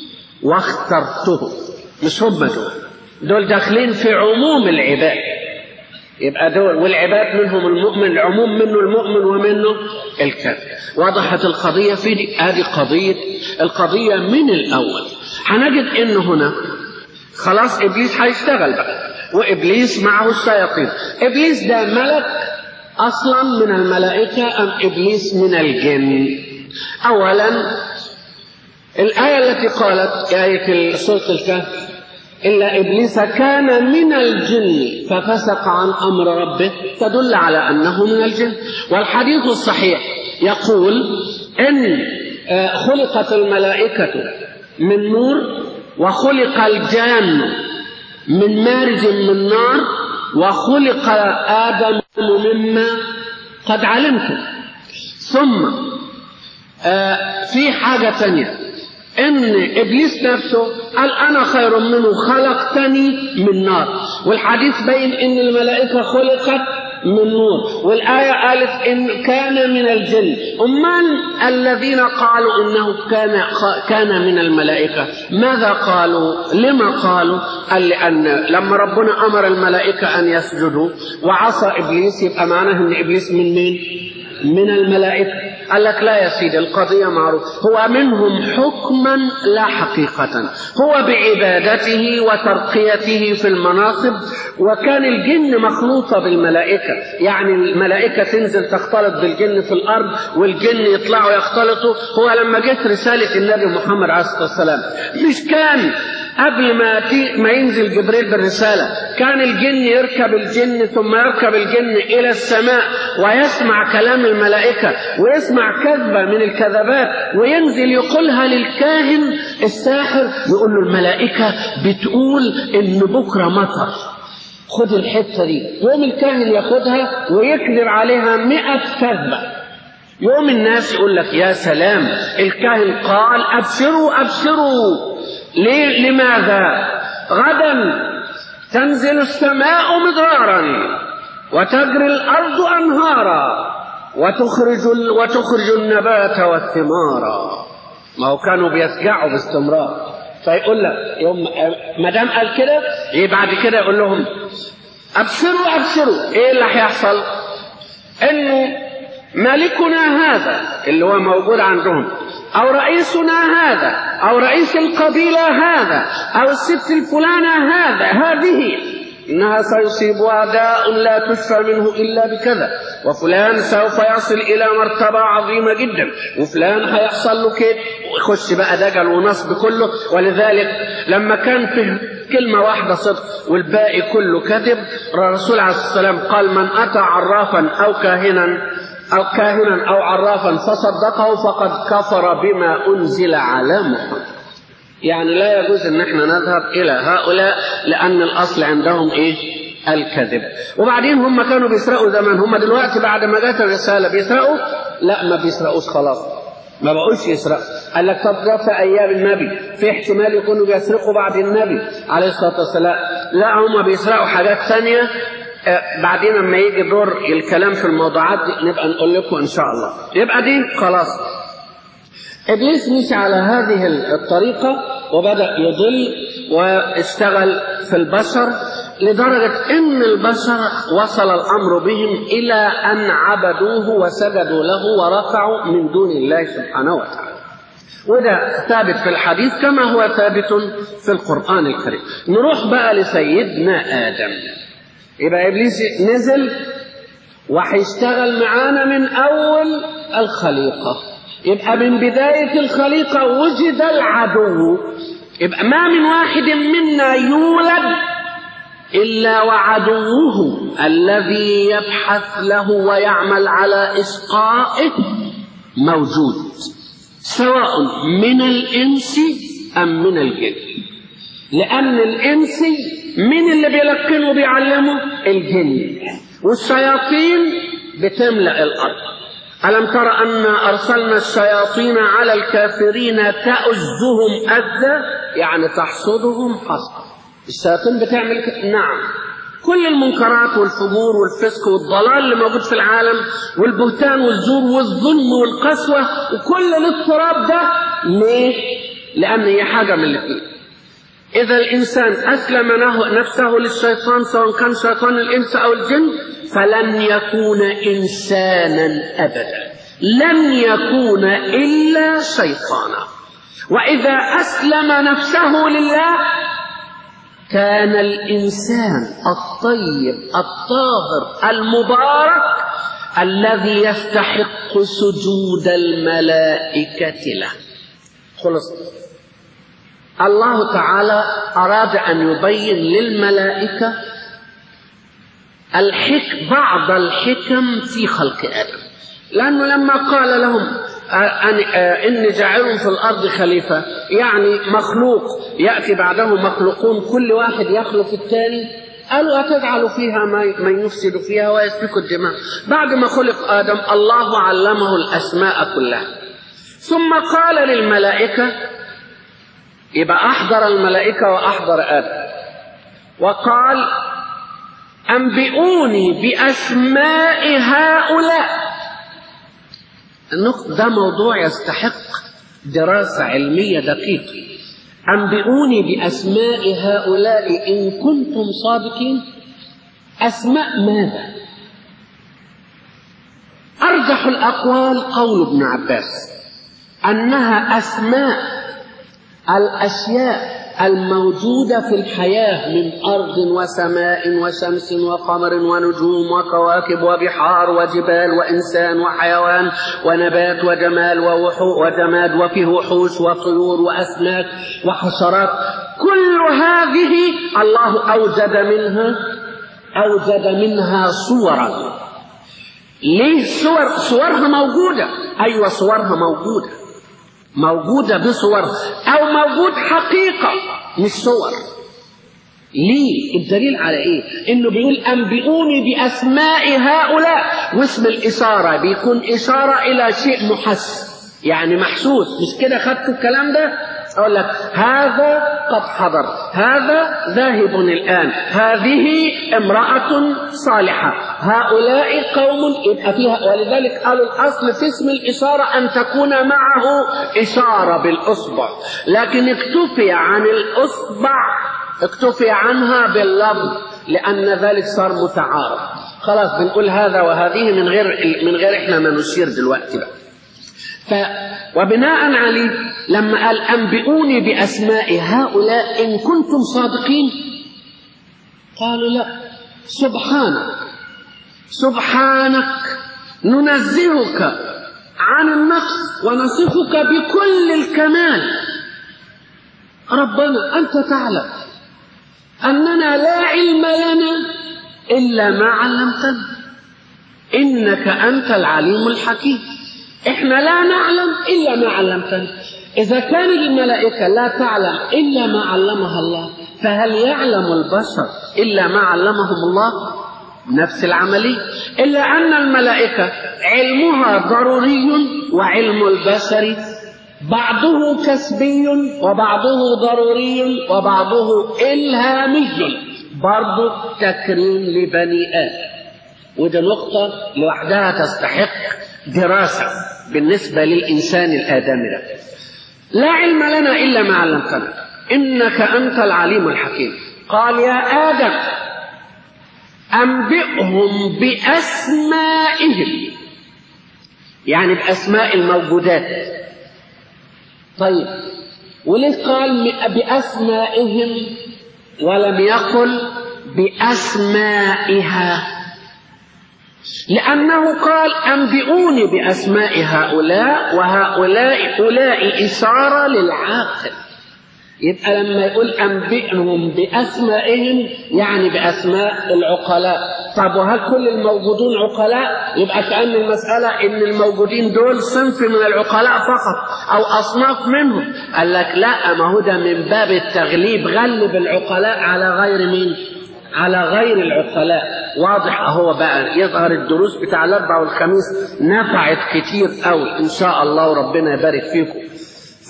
واخترتهم مش هم دول دول داخلين في عموم العباد يبقى دول والعباد منهم المؤمن العموم منه المؤمن ومنه الكافر وضحت القضية في دي هذه قضية القضية من الأول هنجد إن هنا خلاص إبليس هيشتغل بقى وإبليس معه الشياطين إبليس ده ملك أصلا من الملائكة أم إبليس من الجن أولا الآية التي قالت آية سورة الكهف إلا إبليس كان من الجن ففسق عن أمر ربه تدل على أنه من الجن والحديث الصحيح يقول إن خلقت الملائكة من نور وخلق الجان من مارج من نار وخلق آدم مما قد علمتم ثم في حاجة تانية ان ابليس نفسه قال انا خير منه خلقتني من نار والحديث بين ان الملائكه خلقت من نور والآية قالت إن كان من الجن أمال الذين قالوا إنه كان كان من الملائكة ماذا قالوا لما قالوا قال لأن لما ربنا أمر الملائكة أن يسجدوا وعصى إبليس يبقى معناه إن إبليس من مين من الملائكة قال لك لا يا سيدي القضية معروف هو منهم حكما لا حقيقة هو بعبادته وترقيته في المناصب وكان الجن مخلوطة بالملائكة يعني الملائكة تنزل تختلط بالجن في الأرض والجن يطلعوا يختلطوا هو لما جت رسالة النبي محمد عليه الصلاة والسلام مش كان قبل ما ما ينزل جبريل بالرسالة كان الجن يركب الجن ثم يركب الجن إلى السماء ويسمع كلام الملائكة ويسمع كذبة من الكذبات وينزل يقولها للكاهن الساحر يقول له الملائكة بتقول إن بكرة مطر خد الحتة دي يوم الكاهن ياخدها ويكذب عليها مئة كذبة يوم الناس يقول لك يا سلام الكاهن قال أبشروا أبشروا ليه لماذا غدا تنزل السماء مدرارا وتجري الأرض أنهارا وتخرج وتخرج النبات والثمار ما هو كانوا بيسجعوا باستمرار فيقول لك يوم ما دام قال كده ايه بعد كده يقول لهم ابشروا ابشروا ايه اللي هيحصل؟ انه ملكنا هذا اللي هو موجود عندهم او رئيسنا هذا او رئيس القبيله هذا او الست الفلانه هذا هذه انها سيصيبها داء لا تشفى منه الا بكذا وفلان سوف يصل الى مرتبه عظيمه جدا وفلان هيحصل له كده ويخش بقى دجل ونصب كله ولذلك لما كان فيه كلمة واحدة صدق والباقي كله كذب الرسول عليه الصلاة والسلام قال من أتى عرافا أو كاهنا أو كاهنا أو عرافا فصدقه فقد كفر بما أنزل على محمد يعني لا يجوز ان احنا نذهب الى هؤلاء لان الاصل عندهم ايه الكذب وبعدين هم كانوا بيسرقوا زمان هم دلوقتي بعد ما جت الرساله بيسرقوا لا ما بيسرقوش خلاص ما بقوش يسرقوا قال لك طب ده في ايام النبي في احتمال يكونوا بيسرقوا بعد النبي عليه الصلاه والسلام لا هم بيسرقوا حاجات ثانيه بعدين لما يجي دور الكلام في الموضوعات دي نبقى نقول لكم ان شاء الله يبقى دي خلاص ابليس مشي على هذه الطريقه وبدا يضل واشتغل في البشر لدرجه ان البشر وصل الامر بهم الى ان عبدوه وسجدوا له وركعوا من دون الله سبحانه وتعالى وده ثابت في الحديث كما هو ثابت في القران الكريم نروح بقى لسيدنا ادم يبقى ابليس نزل وهيشتغل معانا من اول الخليقه يبقى من بدايه الخليقه وجد العدو يبقى ما من واحد منا يولد الا وعدوه الذي يبحث له ويعمل على اسقائه موجود سواء من الانس ام من الجن لان الانس مين اللي بيلقنه وبيعلمه الجن والشياطين بتملا الارض الم تر ان ارسلنا الشياطين على الكافرين تؤزهم اذى يعني تحصدهم حصدا الشياطين بتعمل كده نعم كل المنكرات والفجور والفسق والضلال اللي موجود في العالم والبهتان والزور والظلم والقسوه وكل الاضطراب ده ليه؟ لان هي حاجه من الاثنين إذا الإنسان أسلم نفسه للشيطان سواء كان شيطان الإنس أو الجن فلن يكون إنسانا أبدا لن يكون إلا شيطانا وإذا أسلم نفسه لله كان الإنسان الطيب الطاهر المبارك الذي يستحق سجود الملائكة له خلص الله تعالى أراد أن يبين للملائكة الحك بعض الحكم في خلق آدم لأنه لما قال لهم إني جاعل في الأرض خليفة يعني مخلوق يأتي بعده مخلوقون كل واحد يخلق الثاني قالوا أتجعل فيها من يفسد فيها ويسفك الدماء بعد ما خلق آدم الله علمه الأسماء كلها ثم قال للملائكة يبقى أحضر الملائكة وأحضر آدم وقال أنبئوني بأسماء هؤلاء ده موضوع يستحق دراسة علمية دقيقة أنبئوني بأسماء هؤلاء إن كنتم صادقين أسماء ماذا؟ أرجح الأقوال قول ابن عباس أنها أسماء الأشياء الموجودة في الحياة من أرض وسماء وشمس وقمر ونجوم وكواكب وبحار وجبال وإنسان وحيوان ونبات وجمال وجماد وفيه وحوش وطيور وأسماك وحشرات كل هذه الله أوجد منها أوجد منها صورا ليه صور صورها موجودة أيوة صورها موجودة موجودة بصور أو موجود حقيقة مش صور ليه؟ الدليل على إيه؟ إنه بيقول أنبئوني بأسماء هؤلاء واسم الإشارة بيكون إشارة إلى شيء محس يعني محسوس مش كده خدتوا الكلام ده؟ أقول لك هذا قد حضر هذا ذاهب الآن هذه امرأة صالحة هؤلاء قوم يبقى فيها ولذلك قالوا الأصل في اسم الإشارة أن تكون معه إشارة بالأصبع لكن اكتفي عن الأصبع اكتفي عنها باللفظ لأن ذلك صار متعارض خلاص بنقول هذا وهذه من غير من غير احنا ما نشير دلوقتي بقى ف وبناء عليه لما قال أنبئوني بأسماء هؤلاء إن كنتم صادقين قالوا لا سبحانك سبحانك ننزهك عن النقص ونصفك بكل الكمال ربنا أنت تعلم أننا لا علم لنا إلا ما علمتنا إنك أنت العليم الحكيم إحنا لا نعلم إلا ما علمتنا إذا كان الملائكة لا تعلم إلا ما علمها الله فهل يعلم البشر إلا ما علمهم الله نفس العملية إلا أن الملائكة علمها ضروري وعلم البشر بعضه كسبي وبعضه ضروري وبعضه إلهامي برضه تكريم لبني آدم ودي نقطة لوحدها تستحق دراسة بالنسبة للإنسان الآدمي ده لا علم لنا إلا ما علمتنا إنك أنت العليم الحكيم قال يا آدم أنبئهم بأسمائهم يعني بأسماء الموجودات طيب وليه قال بأسمائهم ولم يقل بأسمائها لأنه قال أنبئوني بأسماء هؤلاء وهؤلاء أولئك إشارة للعاقل يبقى لما يقول أنبئهم بأسمائهم يعني بأسماء العقلاء طب وهل كل الموجودون عقلاء يبقى كأن المسألة إن الموجودين دول صنف من العقلاء فقط أو أصناف منهم قال لك لا ما هو ده من باب التغليب غلب العقلاء على غير مين على غير العقلاء واضح اهو بقى يظهر الدروس بتاع الاربع والخميس نفعت كتير قوي ان شاء الله وربنا يبارك فيكم ف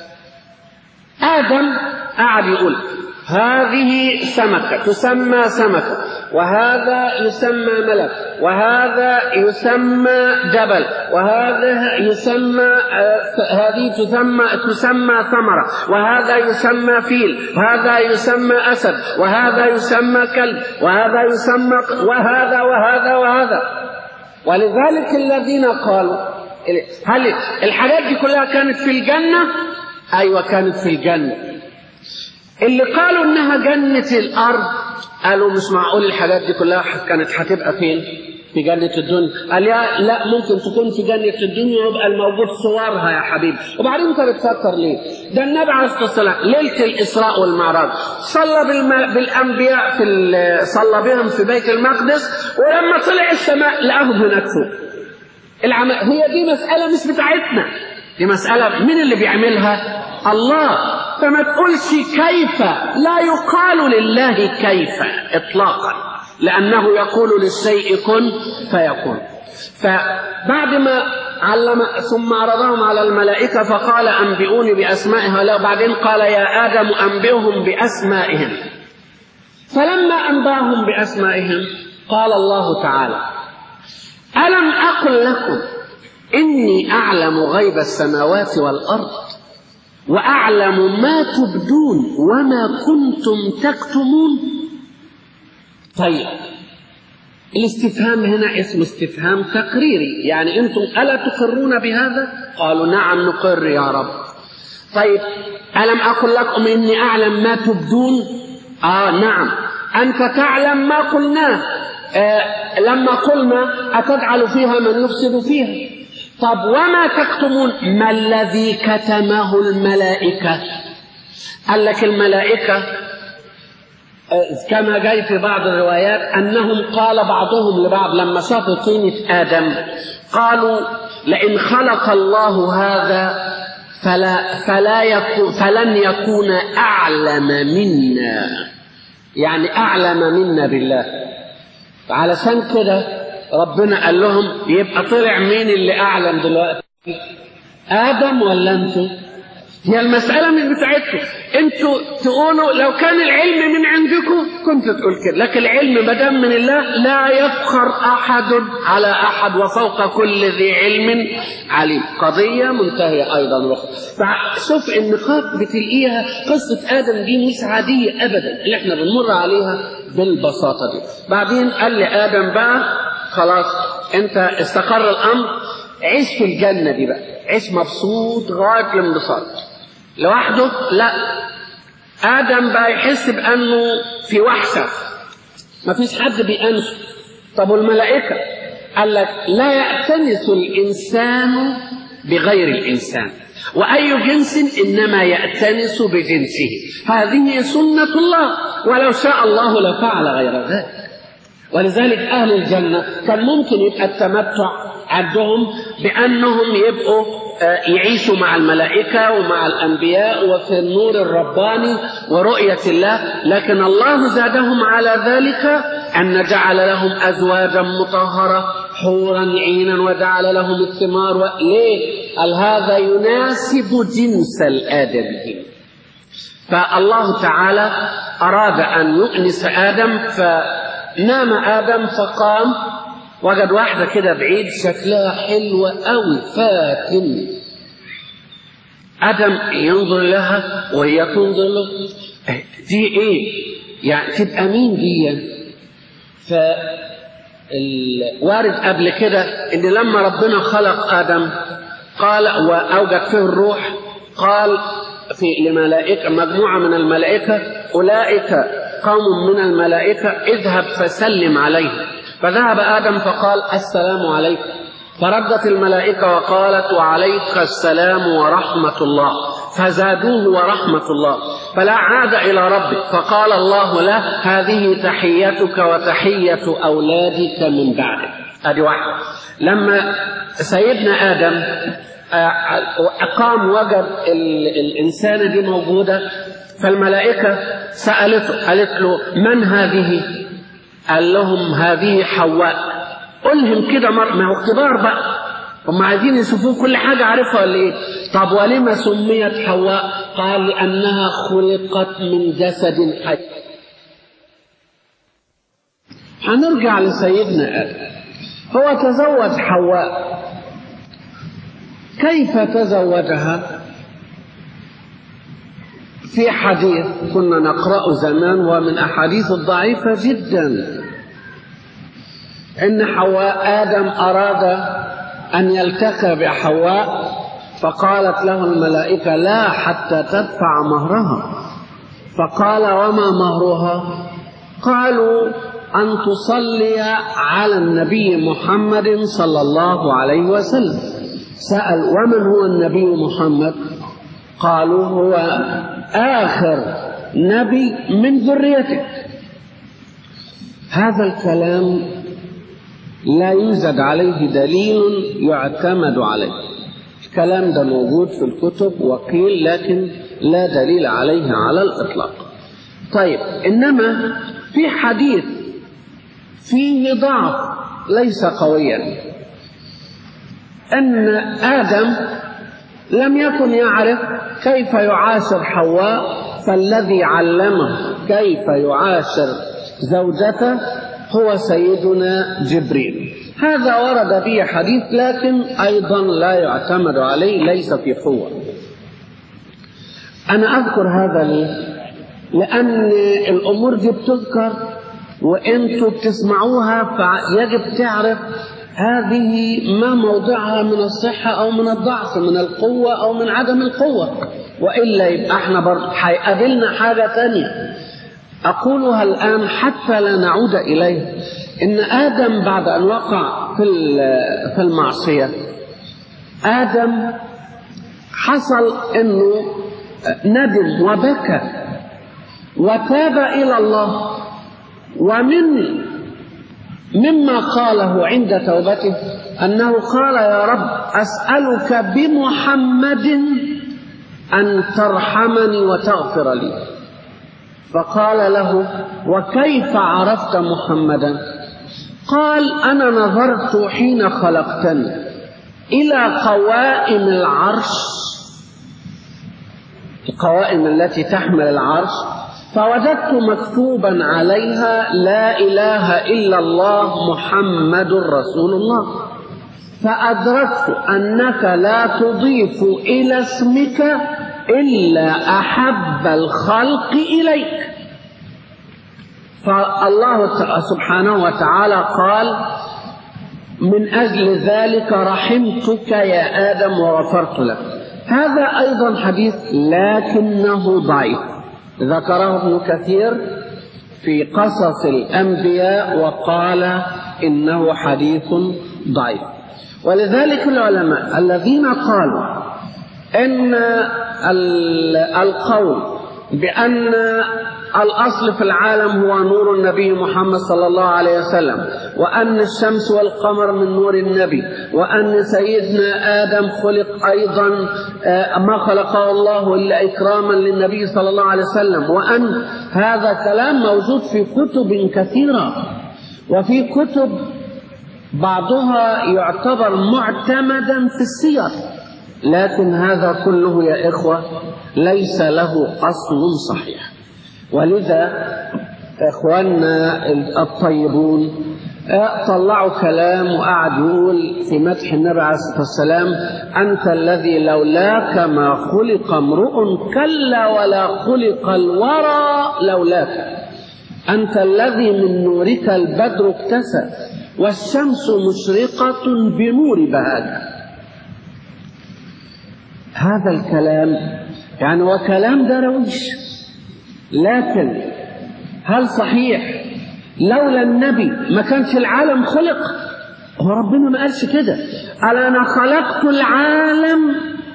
ادم قعد يقول هذه سمكة تسمى سمكة وهذا يسمى ملك وهذا يسمى جبل وهذا يسمى هذه تسمى تسمى ثمرة وهذا يسمى فيل وهذا يسمى أسد وهذا يسمى كلب وهذا يسمى وهذا وهذا وهذا ولذلك الذين قالوا هل الحاجات دي كلها كانت في الجنة؟ أيوة كانت في الجنة اللي قالوا انها جنة الارض قالوا مش معقول الحاجات دي كلها كانت هتبقى فين في جنة الدنيا قال يا لا ممكن تكون في جنة الدنيا ويبقى الموجود صورها يا حبيبي وبعدين انت بتفكر ليه ده النبي عليه الصلاة والسلام ليلة الإسراء والمعراج صلى بالم... بالأنبياء في ال... صلى بهم في بيت المقدس ولما طلع السماء لقاهم هناك فوق العم... هي دي مسألة مش بتاعتنا دي مسألة مين اللي بيعملها الله فما تقولش كيف لا يقال لله كيف اطلاقا لانه يقول للشيء كن فيكون فبعد ما علم ثم عرضهم على الملائكة فقال أنبئوني بأسماء هؤلاء بعدين قال يا آدم أنبئهم بأسمائهم فلما أنباهم بأسمائهم قال الله تعالى ألم أقل لكم إني أعلم غيب السماوات والأرض وأعلم ما تبدون وما كنتم تكتمون طيب الاستفهام هنا اسم استفهام تقريري يعني أنتم ألا تقرون بهذا قالوا نعم نقر يا رب طيب ألم أقل لكم إني أعلم ما تبدون آه نعم أنت تعلم ما قلناه آه لما قلنا أتجعل فيها من يفسد فيها طب وما تكتمون ما الذي كتمه الملائكة قال لك الملائكة كما جاي في بعض الروايات أنهم قال بعضهم لبعض لما شافوا طينة آدم قالوا لئن خلق الله هذا فلا فلا يكون فلن يكون أعلم منا يعني أعلم منا بالله علشان كده ربنا قال لهم يبقى طلع مين اللي اعلم دلوقتي ادم ولا انتم هي المسألة مش بتاعتكم انتوا تقولوا لو كان العلم من عندكم كنت تقول كده لكن العلم ما دام من الله لا يفخر أحد على أحد وفوق كل ذي علم عليم قضية منتهية أيضا رخص فشوف النقاط بتلاقيها قصة آدم دي مش عادية أبدا اللي احنا بنمر عليها بالبساطة دي بعدين قال لي آدم بقى خلاص انت استقر الأمر عيش في الجنة دي بقى عيش مبسوط غاية الانبساط لوحده لا آدم بقى يحس بأنه في وحشة مفيش حد بيأنسه طب والملائكة قال لك لا يأتنس الإنسان بغير الإنسان وأي جنس إنما يأتنس بجنسه هذه سنة الله ولو شاء الله لفعل غير ذلك ولذلك أهل الجنة كان ممكن يبقى التمتع عندهم بأنهم يبقوا يعيشوا مع الملائكة ومع الأنبياء وفي النور الرباني ورؤية الله لكن الله زادهم على ذلك أن جعل لهم أزواجا مطهرة حورا عينا وجعل لهم الثمار و... ليه؟ قال هذا يناسب جنس الآدميين فالله تعالى أراد أن يؤنس آدم فنام آدم فقام وجد واحدة كده بعيد شكلها حلوة أوي فاتن آدم ينظر لها وهي تنظر له دي إيه؟ يعني تبقى مين دي؟ ف وارد قبل كده إن لما ربنا خلق آدم قال وأوجد فيه الروح قال في لملائكة مجموعة من الملائكة أولئك قوم من الملائكة اذهب فسلم عليهم فذهب آدم فقال السلام عليكم فردت الملائكة وقالت وعليك السلام ورحمة الله فزادوه ورحمة الله فلا عاد إلى ربك فقال الله له هذه تحيتك وتحية أولادك من بعدك أدي واحد لما سيدنا آدم أقام وجد الإنسانة دي موجودة فالملائكة سألته قالت له من هذه قال لهم هذه حواء قلهم كده مر ما هو اختبار بقى هم عايزين يشوفوه كل حاجة عارفها ولا ايه طب ولما سميت حواء قال لأنها خلقت من جسد حي هنرجع لسيدنا آدم هو تزوج حواء كيف تزوجها في حديث كنا نقرأ زمان ومن أحاديث الضعيفة جدا إن حواء آدم أراد أن يلتقي بحواء فقالت له الملائكة لا حتى تدفع مهرها فقال وما مهرها قالوا أن تصلي على النبي محمد صلى الله عليه وسلم سأل ومن هو النبي محمد قالوا هو آخر نبي من ذريتك هذا الكلام لا يوجد عليه دليل يعتمد عليه الكلام ده موجود في الكتب وقيل لكن لا دليل عليه على الإطلاق طيب إنما في حديث فيه ضعف ليس قويا أن آدم لم يكن يعرف كيف يعاشر حواء فالذي علمه كيف يعاشر زوجته هو سيدنا جبريل هذا ورد به حديث لكن أيضا لا يعتمد عليه ليس في قوة أنا أذكر هذا ليه؟ لأن الأمور دي بتذكر وأنتوا بتسمعوها فيجب تعرف هذه ما موضعها من الصحة أو من الضعف من القوة أو من عدم القوة وإلا يبقى احنا برضه هيقابلنا حاجة تانية أقولها الآن حتى لا نعود إليه إن آدم بعد أن وقع في في المعصية آدم حصل إنه ندم وبكى وتاب إلى الله ومن مما قاله عند توبته أنه قال يا رب أسألك بمحمد أن ترحمني وتغفر لي فقال له وكيف عرفت محمدا قال أنا نظرت حين خلقتني إلى قوائم العرش القوائم التي تحمل العرش فوجدت مكتوبا عليها لا إله إلا الله محمد رسول الله فأدركت أنك لا تضيف إلى اسمك إلا أحب الخلق إليك فالله سبحانه وتعالى قال من أجل ذلك رحمتك يا آدم وغفرت لك هذا أيضا حديث لكنه ضعيف ذكره ابن كثير في قصص الأنبياء وقال إنه حديث ضعيف ولذلك العلماء الذين قالوا ان القول بان الاصل في العالم هو نور النبي محمد صلى الله عليه وسلم وان الشمس والقمر من نور النبي وان سيدنا ادم خلق ايضا ما خلقه الله الا اكراما للنبي صلى الله عليه وسلم وان هذا كلام موجود في كتب كثيره وفي كتب بعضها يعتبر معتمدا في السير لكن هذا كله يا إخوة ليس له أصل صحيح ولذا إخواننا الطيبون طلعوا كلام وقعد يقول في مدح النبي عليه الصلاة والسلام أنت الذي لولاك ما خلق امرؤ كلا ولا خلق الورى لولاك أنت الذي من نورك البدر اكتسى والشمس مشرقة بنور بهاك هذا الكلام يعني وكلام درويش لكن هل صحيح لولا النبي ما كانش العالم خلق هو ربنا ما قالش كده قال انا خلقت العالم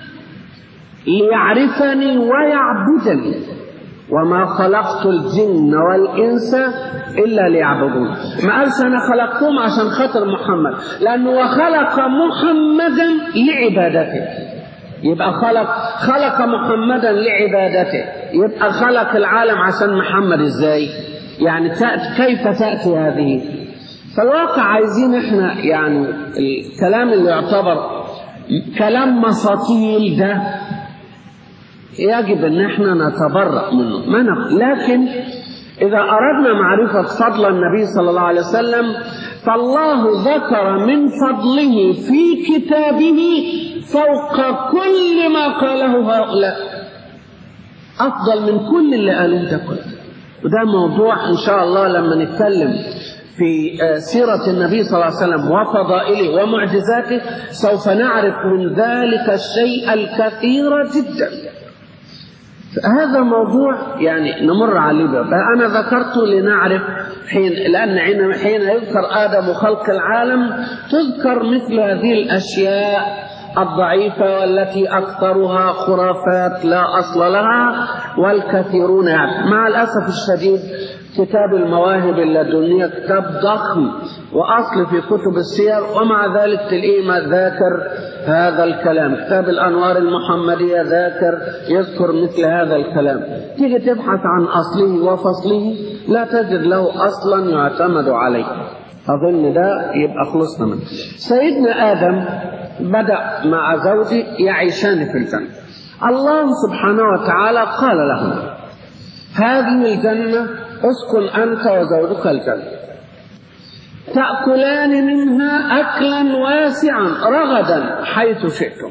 ليعرفني ويعبدني وما خلقت الجن والإنس إلا ليعبدون ما قالش أنا خلقتهم عشان خاطر محمد لأنه خلق محمدا لعبادته يبقى خلق خلق محمدا لعبادته يبقى خلق العالم عشان محمد ازاي يعني تأتي كيف تأتي هذه فالواقع عايزين احنا يعني الكلام اللي يعتبر كلام مساطيل ده يجب ان احنا نتبرأ منه ما نقل. لكن اذا اردنا معرفة فضل النبي صلى الله عليه وسلم فالله ذكر من فضله في كتابه فوق كل ما قاله هؤلاء افضل من كل اللي قالوه ده كله وده موضوع ان شاء الله لما نتكلم في سيرة النبي صلى الله عليه وسلم وفضائله ومعجزاته سوف نعرف من ذلك الشيء الكثير جدا هذا موضوع يعني نمر عليه فأنا ذكرته لنعرف حين لأن حين يذكر آدم خلق العالم تذكر مثل هذه الأشياء الضعيفة والتي أكثرها خرافات لا أصل لها والكثيرون يعني مع الأسف الشديد كتاب المواهب اللدنية كتاب ضخم وأصل في كتب السير ومع ذلك تلاقيه ما ذاكر هذا الكلام كتاب الأنوار المحمدية ذاكر يذكر مثل هذا الكلام تيجي تبحث عن أصله وفصله لا تجد له أصلا يعتمد عليه أظن ده يبقى خلصنا منه سيدنا آدم بدأ مع زوجه يعيشان في الجنة الله سبحانه وتعالى قال لهم هذه الجنة اسكن أنت وزوجك الجنة تأكلان منها أكلا واسعا رغدا حيث شئتم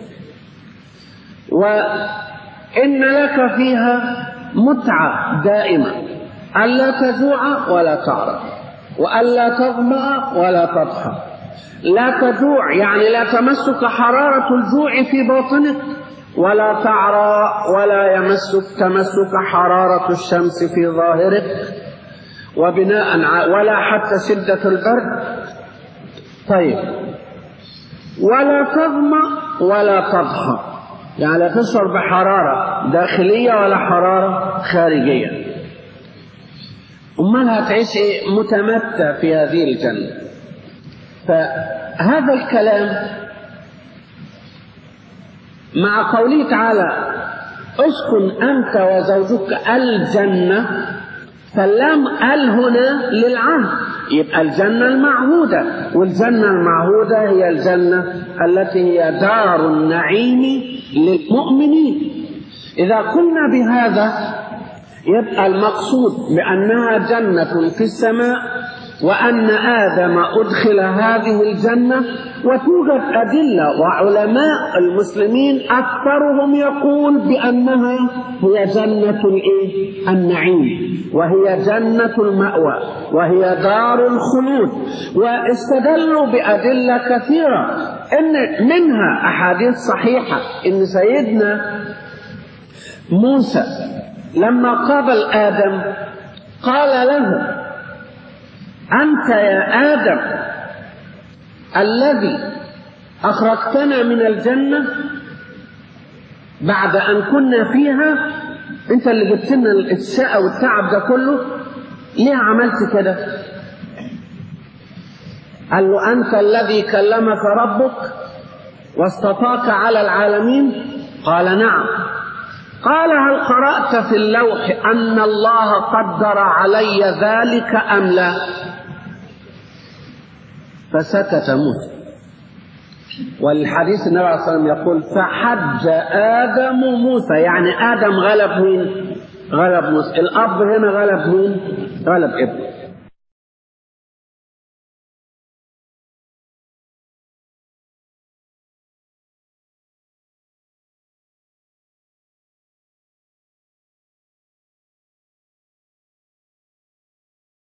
وإن لك فيها متعة دائمة ألا تجوع ولا تعرف وألا تظمأ ولا تضحى لا تجوع يعني لا تمسك حرارة الجوع في باطنك ولا تعرى ولا يمسك تمسك حرارة الشمس في ظاهرك وبناء ولا حتى شدة البرد طيب ولا تظمأ ولا تضحى يعني لا تشعر بحرارة داخلية ولا حرارة خارجية أمال هتعيش إيه متمتع في هذه الجنة فهذا الكلام مع قوله تعالى اسكن أنت وزوجك الجنة فاللام ال هنا للعهد يبقى الجنة المعهودة والجنة المعهودة هي الجنة التي هي دار النعيم للمؤمنين إذا قلنا بهذا يبقى المقصود بأنها جنة في السماء وأن آدم أدخل هذه الجنة وتوجد أدلة وعلماء المسلمين أكثرهم يقول بأنها هي جنة الإيه؟ النعيم وهي جنة المأوى وهي دار الخلود واستدلوا بأدلة كثيرة إن منها أحاديث صحيحة إن سيدنا موسى لما قابل آدم قال له أنت يا آدم الذي أخرجتنا من الجنة بعد أن كنا فيها أنت اللي جبت لنا الشقة والتعب ده كله ليه عملت كده؟ قال له أنت الذي كلمك ربك واصطفاك على العالمين قال نعم قال هل قرأت في اللوح أن الله قدر علي ذلك أم لا فسكت موسى والحديث النبي عليه الصلاة والسلام يقول فحج آدم موسى يعني آدم غلب مين غلب موسى الأب هنا غلب مين غلب ابنه